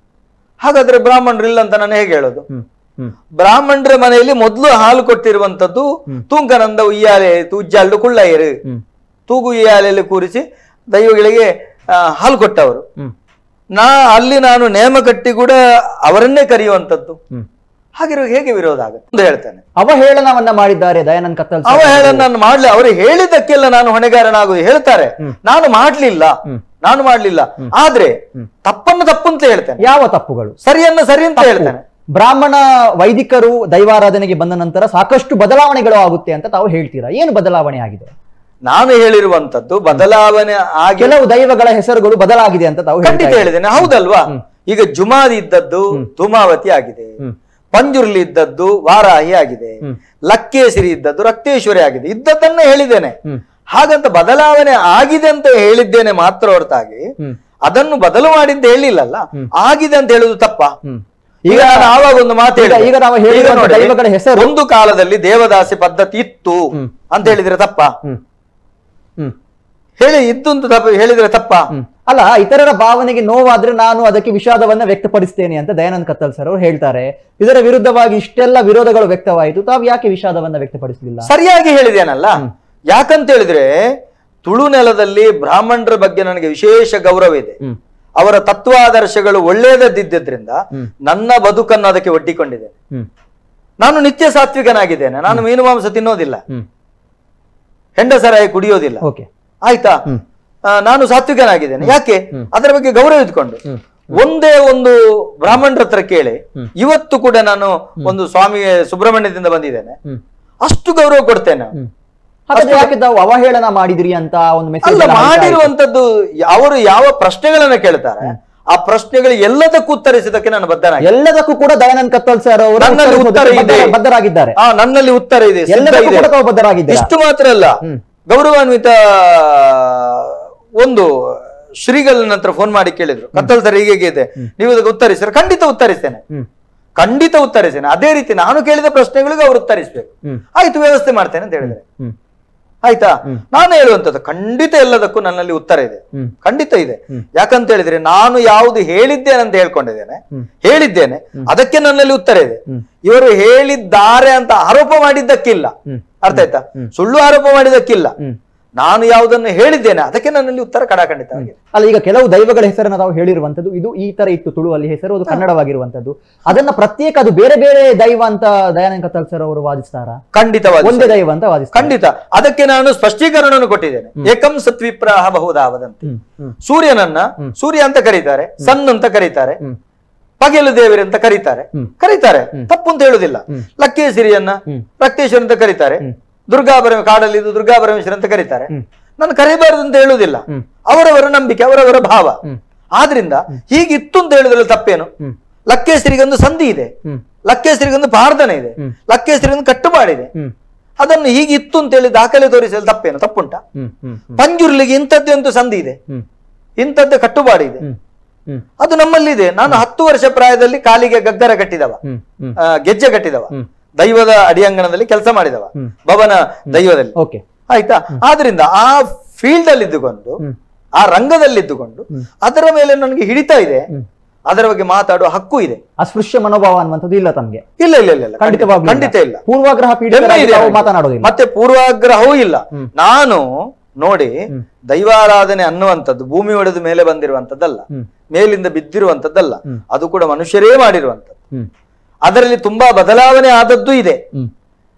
S1: ಹಾಗಾದ್ರೆ ಬ್ರಾಹ್ಮಣರು ಇಲ್ಲ ಅಂತ ನಾನು ಹೇಗೆ ಹೇಳೋದು
S2: ಹ್ಮ್ ಹ್ಮ್
S1: ಬ್ರಾಹ್ಮಣರ ಮನೆಯಲ್ಲಿ ಮೊದಲು ಹಾಲು ಕೊಟ್ಟಿರುವಂತದ್ದು ತೂಂಕನಂದ ಉಯ್ಯಾಲೆ ಉಜ್ಜಾಲ್ಡು ಕುಳ್ಳಯ್ಯರು
S2: ಹ್ಮ್
S1: ತೂಗು ಉಯ್ಯಾಲೆಯಲ್ಲಿ ಕೂರಿಸಿ ದೈವಗಳಿಗೆ ಆ, ಹಾಲು ಕೊಟ್ಟವರು
S2: ಹ್ಮ್
S1: ನಾ ಅಲ್ಲಿ ನಾನು ನೇಮ ಕಟ್ಟಿ ಕೂಡ ಅವರನ್ನೇ ಕರೆಯುವಂತದ್ದು
S2: ಹ್ಮ್
S1: ಹಾಗಿರೋ ಹೇಗೆ ವಿರೋಧ ಆಗುತ್ತೆ ಅಂತ ಹೇಳ್ತಾನೆ
S2: ಅವಹೇಳನವನ್ನ ಮಾಡಿದ್ದಾರೆ ದಯಾನಂದ್ ಕತ್ತಲ್
S1: ಅವ
S2: ಸರ್
S1: ಹೇಳ ನಾನು ಮಾಡ್ಲಿ ಅವರು ಹೇಳಿದ್ದಕ್ಕೆಲ್ಲ ನಾನು ಹೊಣೆಗಾರನಾಗುದು ಹೇಳ್ತಾರೆ ನಾನು ಮಾಡ್ಲಿಲ್ಲ
S2: ಹ್ಮ್.
S1: ನಾನು ಮಾಡ್ಲಿಲ್ಲ ಆದ್ರೆ ತಪ್ಪನ್ನು ತಪ್ಪು ಅಂತ ಹೇಳ್ತೇನೆ
S2: ಯಾವ ತಪ್ಪುಗಳು
S1: ಸರಿಯನ್ನ ಸರಿ ಅಂತ ಹೇಳ್ತೇನೆ
S2: ಬ್ರಾಹ್ಮಣ ವೈದಿಕರು ದೈವಾರಾಧನೆಗೆ ಬಂದ ನಂತರ ಸಾಕಷ್ಟು ಬದಲಾವಣೆಗಳು ಆಗುತ್ತೆ ಅಂತ ತಾವು ಹೇಳ್ತೀರಾ ಏನು ಬದಲಾವಣೆ ಆಗಿದೆ
S1: ನಾನು ಹೇಳಿರುವಂತದ್ದು ಬದಲಾವಣೆ ಆಗಿ
S2: ಕೆಲವು ದೈವಗಳ ಹೆಸರುಗಳು ಬದಲಾಗಿದೆ ಅಂತ ತಾವು ಹೇಳ್ತಾ
S1: ಖಂಡಿತ
S2: ಇದ್ದೀರಾ.
S1: ಹೇಳಿದ್ದೇನೆ ಹೌದಲ್ವಾ ಈಗ ಜುಮಾದಿ ಇದ್ದದ್ದು ಧೂಮಾವತಿ ಆಗಿದೆ
S2: ಹ್ಮ್.
S1: ಪಂಜುರ್ಲಿ ಇದ್ದದ್ದು ವಾರಾಹಿ ಆಗಿದೆ
S2: ಹ್ಮ್.
S1: ಲಕ್ಕೇಶ್ವರಿ ಇದ್ದದ್ದು ರಕ್ತೇಶ್ವರಿ ಆಗಿದೆ ಇದ್ದದ್ದನ್ನೇ ಹೇಳಿದ್ದೇನೆ
S2: ಹ್ಮ್.
S1: ಹಾಗಂತ ಬದಲಾವಣೆ ಆಗಿದೆ ಅಂತ ಹೇಳಿದ್ದೇನೆ ಮಾತ್ರ ಹೊರತಾಗಿ
S2: ಹ್ಮ್.
S1: ಅದನ್ನು ಬದಲು ಮಾಡಿದ್ದ ಹೇಳಿಲ್ಲಲ್ಲ ಆಗಿದೆ ಅಂತ ಹೇಳುದು ತಪ್ಪ
S2: ಹ್ಮ್.
S1: ಈಗ ನಾನು ಆವಾಗ ಒಂದು ಮಾತು
S2: ಈಗ-
S1: ಹೇಳಿದೆ.
S2: ಈಗ ನಾವು ಹೇಳಿರುವಂತ
S1: ಈಗ ನೋಡಿ,
S2: ದೈವಗಳ ಹೆಸರು-
S1: ಒಂದು ಕಾಲದಲ್ಲಿ ದೇವದಾಸಿ ಪದ್ಧತಿ ಇತ್ತು
S2: ಹ್ಮ್.
S1: ಅಂತ ಹೇಳಿದ್ರೆ ತಪ್ಪ
S2: ಹ್ಮ್. ಹ್ಮ್.
S1: ಹೇಳಿ ಇದ್ದು ಅಂತ ತಪ್ಪ ಹೇಳಿದ್ರೆ ತಪ್ಪ
S2: ಹ್ಮ್. ಅಲ್ಲ ಇತರರ ಭಾವನೆಗೆ ನೋವಾದ್ರೆ ನಾನು ಅದಕ್ಕೆ ವಿಷಾದವನ್ನ ವ್ಯಕ್ತಪಡಿಸ್ತೇನೆ ಅಂತ ದಯಾನಂದ್ ಕತ್ತಲ್ ಸರ್ ಅವರು ಹೇಳ್ತಾರೆ ಇದರ ವಿರುದ್ಧವಾಗಿ ಇಷ್ಟೆಲ್ಲ ವಿರೋಧಗಳು ವ್ಯಕ್ತವಾಯಿತು ತಾವು ಯಾಕೆ ವಿಷಾದವನ್ನ ವ್ಯಕ್ತಪಡಿಸಲಿಲ್ಲ
S1: ಸರಿಯಾಗಿ ಹೇಳಿದೇನಲ್ಲ ಯಾಕಂತ ಹೇಳಿದ್ರೆ ತುಳು ನೆಲದಲ್ಲಿ ಬ್ರಾಹ್ಮಣರ ಬಗ್ಗೆ ನನಗೆ ವಿಶೇಷ ಗೌರವ ಇದೆ
S2: ಹ್ಮ್.
S1: ಅವರ ತತ್ವಾದರ್ಶಗಳು ಒಳ್ಳೆಯದದ್ದಿದ್ದರಿಂದ
S2: ಹ್ಮ್.
S1: ನನ್ನ ಬದುಕನ್ನು ಅದಕ್ಕೆ ಒಡ್ಡಿಕೊಂಡಿದ್ದೇನೆ
S2: ಹ್ಮ್.
S1: ನಾನು ನಿತ್ಯ ಸಾತ್ವಿಕನಾಗಿದ್ದೇನೆ ನಾನು ಮೀನು ಮಾಂಸ ತಿನ್ನೋದಿಲ್ಲ
S2: ಹ್ಮ್.
S1: ಹೆಂಡಸರಾಯಿ ಕುಡಿಯೋದಿಲ್ಲ
S2: ಓಕೆ
S1: ಆಯ್ತಾ
S2: ಹ್ಮ್.
S1: ಆ, ನಾನು ಸಾತ್ವಿಕನಾಗಿದ್ದೇನೆ ಯಾಕೆ ಅದರ ಬಗ್ಗೆ ಗೌರವ ಇದ್ಕೊಂಡು
S2: ಹ್ಮ್.
S1: ಒಂದೇ ಒಂದು ಬ್ರಾಹ್ಮಣರ ಹತ್ರ ಕೇಳಿ ಇವತ್ತು ಕೂಡ ನಾನು ಒಂದು ಸ್ವಾಮಿ ಸುಬ್ರಹ್ಮಣ್ಯದಿಂದ ಬಂದಿದ್ದೇನೆ
S2: ಹ್ಮ್.
S1: ಅಷ್ಟು ಗೌರವ ಕೊಡ್ತೇನೆ ನಾನು.
S2: ಹಾಗಾದ್ರೆ ಯಾಕೆ ತಾವು ಅವಹೇಳನ ಮಾಡಿದ್ರಿ ಅಂತ ಒಂದು ಮೆಸೇಜ್
S1: ಅಲ್ಲ ಮಾಡಿರುವಂತದ್ದು ಅವರು ಯಾವ ಪ್ರಶ್ನೆಗಳನ್ನ ಕೇಳ್ತಾರೆ ಆ ಪ್ರಶ್ನೆಗಳು ಎಲ್ಲದಕ್ಕೂ ಉತ್ತರಿಸಿದಕ್ಕೆ ನಾನು ಬದ್ಧನಾಗಿ
S2: ಎಲ್ಲದಕ್ಕೂ ಕೂಡ ದಯಾನಂದ್ ಕತ್ತಲ್ ಸರ್ ಅವರು
S1: ನನ್ನಲ್ಲಿ ಉತ್ತರ ಇದೆ.
S2: ಬದ್ಧ- ಬದ್ಧರಾಗಿದ್ದಾರೆ
S1: ಆ ನನ್ನಲ್ಲಿ ಉತ್ತರ ಇದೆ ಸಿದ್ಧ
S2: ಎಲ್ಲದಕ್ಕೂ
S1: ಇದೆ
S2: ಕೂಡ ತಾವು ಬದ್ಧರಾಗಿದ್ದಾರೆ
S1: ಇಷ್ಟು ಮಾತ್ರ ಅಲ್ಲ
S2: ಹ್ಮ್.
S1: ಗೌರವಾನ್ವಿತ ಒಂದು ಶ್ರೀಗಳ ಹತ್ರ ಫೋನ್ ಮಾಡಿ ಕೇಳಿದ್ರು ಕತ್ತಲ್ ಸರ್ ಹೀಗೆ ಇದೆ ನೀವು ಅದಕ್ಕೆ ಉತ್ತರಿಸಿದ್ರೆ ಖಂಡಿತ ಉತ್ತರಿಸ್ತೇನೆ
S2: ಹ್ಮ್.
S1: ಖಂಡಿತ ಉತ್ತರಿಸ್ತೇನೆ ಅದೇ ರೀತಿ ನಾನು ಕೇಳಿದ ಪ್ರಶ್ನೆಗಳಿಗೂ ಅವರು ಉತ್ತರಿಸ್ಬೇಕು
S2: ಹ್ಮ್.
S1: ಆಯ್ತು ವ್ಯವಸ್ಥೆ ಮಾಡ್ತೇನೆ ಅಂತ ಹೇಳಿದ್ರೆ
S2: ಹ್ಮ್.
S1: ಆಯ್ತಾ ನಾನು ಹೇಳುವಂತದ್ದು ಖಂಡಿತ ಎಲ್ಲದಕ್ಕೂ ನನ್ನಲ್ಲಿ ಉತ್ತರ ಇದೆ
S2: ಹ್ಮ್.
S1: ಖಂಡಿತ ಇದೆ ಯಾಕಂತ ಹೇಳಿದ್ರೆ ನಾನು ಯಾವುದು ಹೇಳಿದ್ದೇನೆ ಅಂತ ಹೇಳ್ಕೊಂಡಿದ್ದೇನೆ
S2: ಹ್ಮ್.
S1: ಹೇಳಿದ್ದೇನೆ ಅದಕ್ಕೆ ನನ್ನಲ್ಲಿ ಉತ್ತರ ಇದೆ
S2: ಹ್ಮ್.
S1: ಇವರು ಹೇಳಿದ್ದಾರೆ ಅಂತ ಆರೋಪ ಮಾಡಿದ್ದಕ್ಕಿಲ್ಲ
S2: ಹ್ಮ್.
S1: ಅರ್ಥ ಆಯ್ತಾ ಸುಳ್ಳು ಆರೋಪ ಮಾಡಿದ್ದಕ್ಕಿಲ್ಲ
S2: ಹ್ಮ್.
S1: ನಾನು ಯಾವುದನ್ನು ಹೇಳಿದ್ದೇನೆ ಅದಕ್ಕೆ ನನ್ನಲ್ಲಿ ಉತ್ತರ ಕಡಾಖಂಡಿತವಾಗಿದೆ
S2: ಅಲ್ಲ ಈಗ ಕೆಲವು ದೈವಗಳ ಹೆಸರನ್ನ ನಾವು ಹೇಳಿರುವಂತದ್ದು ಇದು ಈ ತರ ಇತ್ತು ತುಳುವಲ್ಲಿ ಹೆಸರು ಅದು ಕನ್ನಡವಾಗಿರುವಂತದ್ದು ಅದನ್ನ ಪ್ರತ್ಯೇಕ ಅದು ಬೇರೆ ಬೇರೆ ದೈವ ಅಂತ ದಯಾನಂದ ಕತ್ತಲ್ ಸರ್ ಅವರು ವಾದಿಸ್ತಾರ
S1: ಖಂಡಿತವಾಗಿ
S2: ಒಂದೇ ದೈವ ಅಂತ ವಾದಿಸ್ತಾರೆ
S1: ಖಂಡಿತ ಅದಕ್ಕೆ ನಾನು ಸ್ಪಷ್ಟೀಕರಣವನ್ನು ಕೊಟ್ಟಿದ್ದೇನೆ ಏಕಂ ಸತ್ವಿಪ್ರಾಹ ಬಹುದಾವದಂತೆ
S2: ಹ್ಮ್, ಹ್ಮ್,
S1: ಸೂರ್ಯನನ್ನ ಸೂರ್ಯ ಅಂತ ಕರೀತಾರೆ ಸನ್ ಅಂತ ಕರೀತಾರೆ
S2: ಹ್ಮ್.
S1: ಪಗೆಲು ದೇವರಿ ಅಂತ ಕರೀತಾರೆ
S2: ಹ್ಮ್.
S1: ಕರೀತಾರೆ ತಪ್ಪು ಅಂತ ಹೇಳುದಿಲ್ಲ
S2: ಹ್ಮ್.
S1: ಲಕ್ಕೇಶ್ವರಿಯನ್ನ
S2: ಹ್ಮ್.
S1: ರಕ್ತೇಶ್ವರ ಅಂತ ಕರೀತಾರೆ
S2: ಹ್ಮ್.
S1: ದುರ್ಗಾ ಪರಮ ಕಾಡಲ್ಲಿ ಇದು ದುರ್ಗಾ ಪರಮೇಶ್ವರ ಅಂತ ಕರೀತಾರೆ
S2: ಹ್ಮ್.
S1: ನಾನು ಕರೀಬಾರದು ಅಂತ ಹೇಳುದಿಲ್ಲ
S2: ಹ್ಮ್.
S1: ಅವರವರ ನಂಬಿಕೆ ಅವರವರ ಭಾವ
S2: ಹ್ಮ್.
S1: ಆದ್ರಿಂದ ಹೀಗಿತ್ತು ಅಂತ ಹೇಳುದ್ರಲ್ಲಿ ತಪ್ಪೇನು
S2: ಹ್ಮ್.
S1: ಲಕ್ಕೇಶ್ವರಿಗೊಂದು ಸಂಧಿ ಇದೆ
S2: ಹ್ಮ್,
S1: ಲಕ್ಕೇಶ್ವರಿಗೊಂದು ಪ್ರಾರ್ಥನೆ ಇದೆ
S2: ಹ್ಮ್.
S1: ಲಕ್ಕೇಶ್ವರಿಗೊಂದು ಕಟ್ಟುಮಾಡಿದೆ
S2: ಹ್ಮ್,
S1: ಅದನ್ನು ಹೀಗಿತ್ತು ಅಂತ ಹೇಳಿ ದಾಖಲೆ ತೋರಿಸಲು ತಪ್ಪೇನು ತಪ್ಪುಂಟಾ
S2: ಹ್ಮ್, ಹ್ಮ್, ಹ್ಮ್,
S1: ಪಂಜುರ್ಲಿಗೆ ಇಂಥದ್ದೇ ಒಂದು ಸಂಧಿ ಇದೆ
S2: ಹ್ಮ್,
S1: ಇಂಥದ್ದೇ ಕಟ್ಟುಪಾಡಿ ಇದೆ
S2: ಹ್ಮ್, ಹ್ಮ್,
S1: ಅದು ನಮ್ಮಲ್ಲಿದೆ ನಾನು ಹತ್ತು ವರ್ಷ ಪ್ರಾಯದಲ್ಲಿ ಕಾಲಿಗೆ ಗಗ್ಗರ ಕಟ್ಟಿದವ
S2: ಹ್ಮ್, ಹ್ಮ್.
S1: ಆ, ಗೆಜ್ಜೆ ಕಟ್ಟಿದವ
S2: ಹ್ಮ್.
S1: ದೈವದ ಅಡಿಯಂಗಣದಲ್ಲಿ ಕೆಲಸ ಮಾಡಿದವ
S2: ಹ್ಮ್.
S1: ಭವನ ದೈವದಲ್ಲಿ
S2: ಓಕೆ
S1: ಆಯ್ತಾ ಆದ್ರಿಂದ ಆ ಫೀಲ್ಡ್ ಅಲ್ಲಿ ಇದ್ದುಕೊಂಡು
S2: ಹ್ಮ್.
S1: ಆ ರಂಗದಲ್ಲಿದ್ದುಕೊಂಡು ಅದರ ಮೇಲೆ ನನಗೆ ಹಿಡಿತಾ ಇದೆ ಅದರ ಬಗ್ಗೆ ಮಾತಾಡುವ ಹಕ್ಕು ಇದೆ
S2: ಅಸ್ಪೃಶ್ಯ ಮನೋಭಾವ ಅನ್ನುವಂಥದ್ದು ಇಲ್ಲ ತಮ್ಗೆ
S1: ಇಲ್ಲ ಇಲ್ಲ ಇಲ್ಲ ಇಲ್ಲ
S2: ಖಂಡಿತವಾಗ್ಲೂ
S1: ಖಂಡಿತ ಇಲ್ಲ
S2: ಪೂರ್ವಾಗ್ರಹ
S1: ಹೆಮ್ಮೆ
S2: ಪೀಡಿತರಾಗಿ
S1: ಇದೆ
S2: ತಾವು
S1: ನನಗೆ.
S2: ಮಾತನಾಡೋದಿಲ್ಲ
S1: ಮತ್ತೆ ಪೂರ್ವಾಗ್ರಹವೂ ಇಲ್ಲ ನಾನು ನೋಡಿ ದೈವಾರಾಧನೆ ಅನ್ನುವಂಥದ್ದು ಭೂಮಿ ಒಡೆದು ಮೇಲೆ ಬಂದಿರುವಂತದ್ದಲ್ಲ
S2: ಹ್ಮ್.
S1: ಮೇಲಿಂದ ಬಿದ್ದಿರುವಂತದ್ದಲ್ಲ
S2: ಹ್ಮ್.
S1: ಅದು ಕೂಡ ಮನುಷ್ಯರೇ ಮಾಡಿರುವಂಥದ್ದು
S2: ಹ್ಮ್,
S1: ಅದರಲ್ಲಿ ತುಂಬಾ ಬದಲಾವಣೆ ಆದದ್ದು ಇದೆ
S2: ಹ್ಮ್,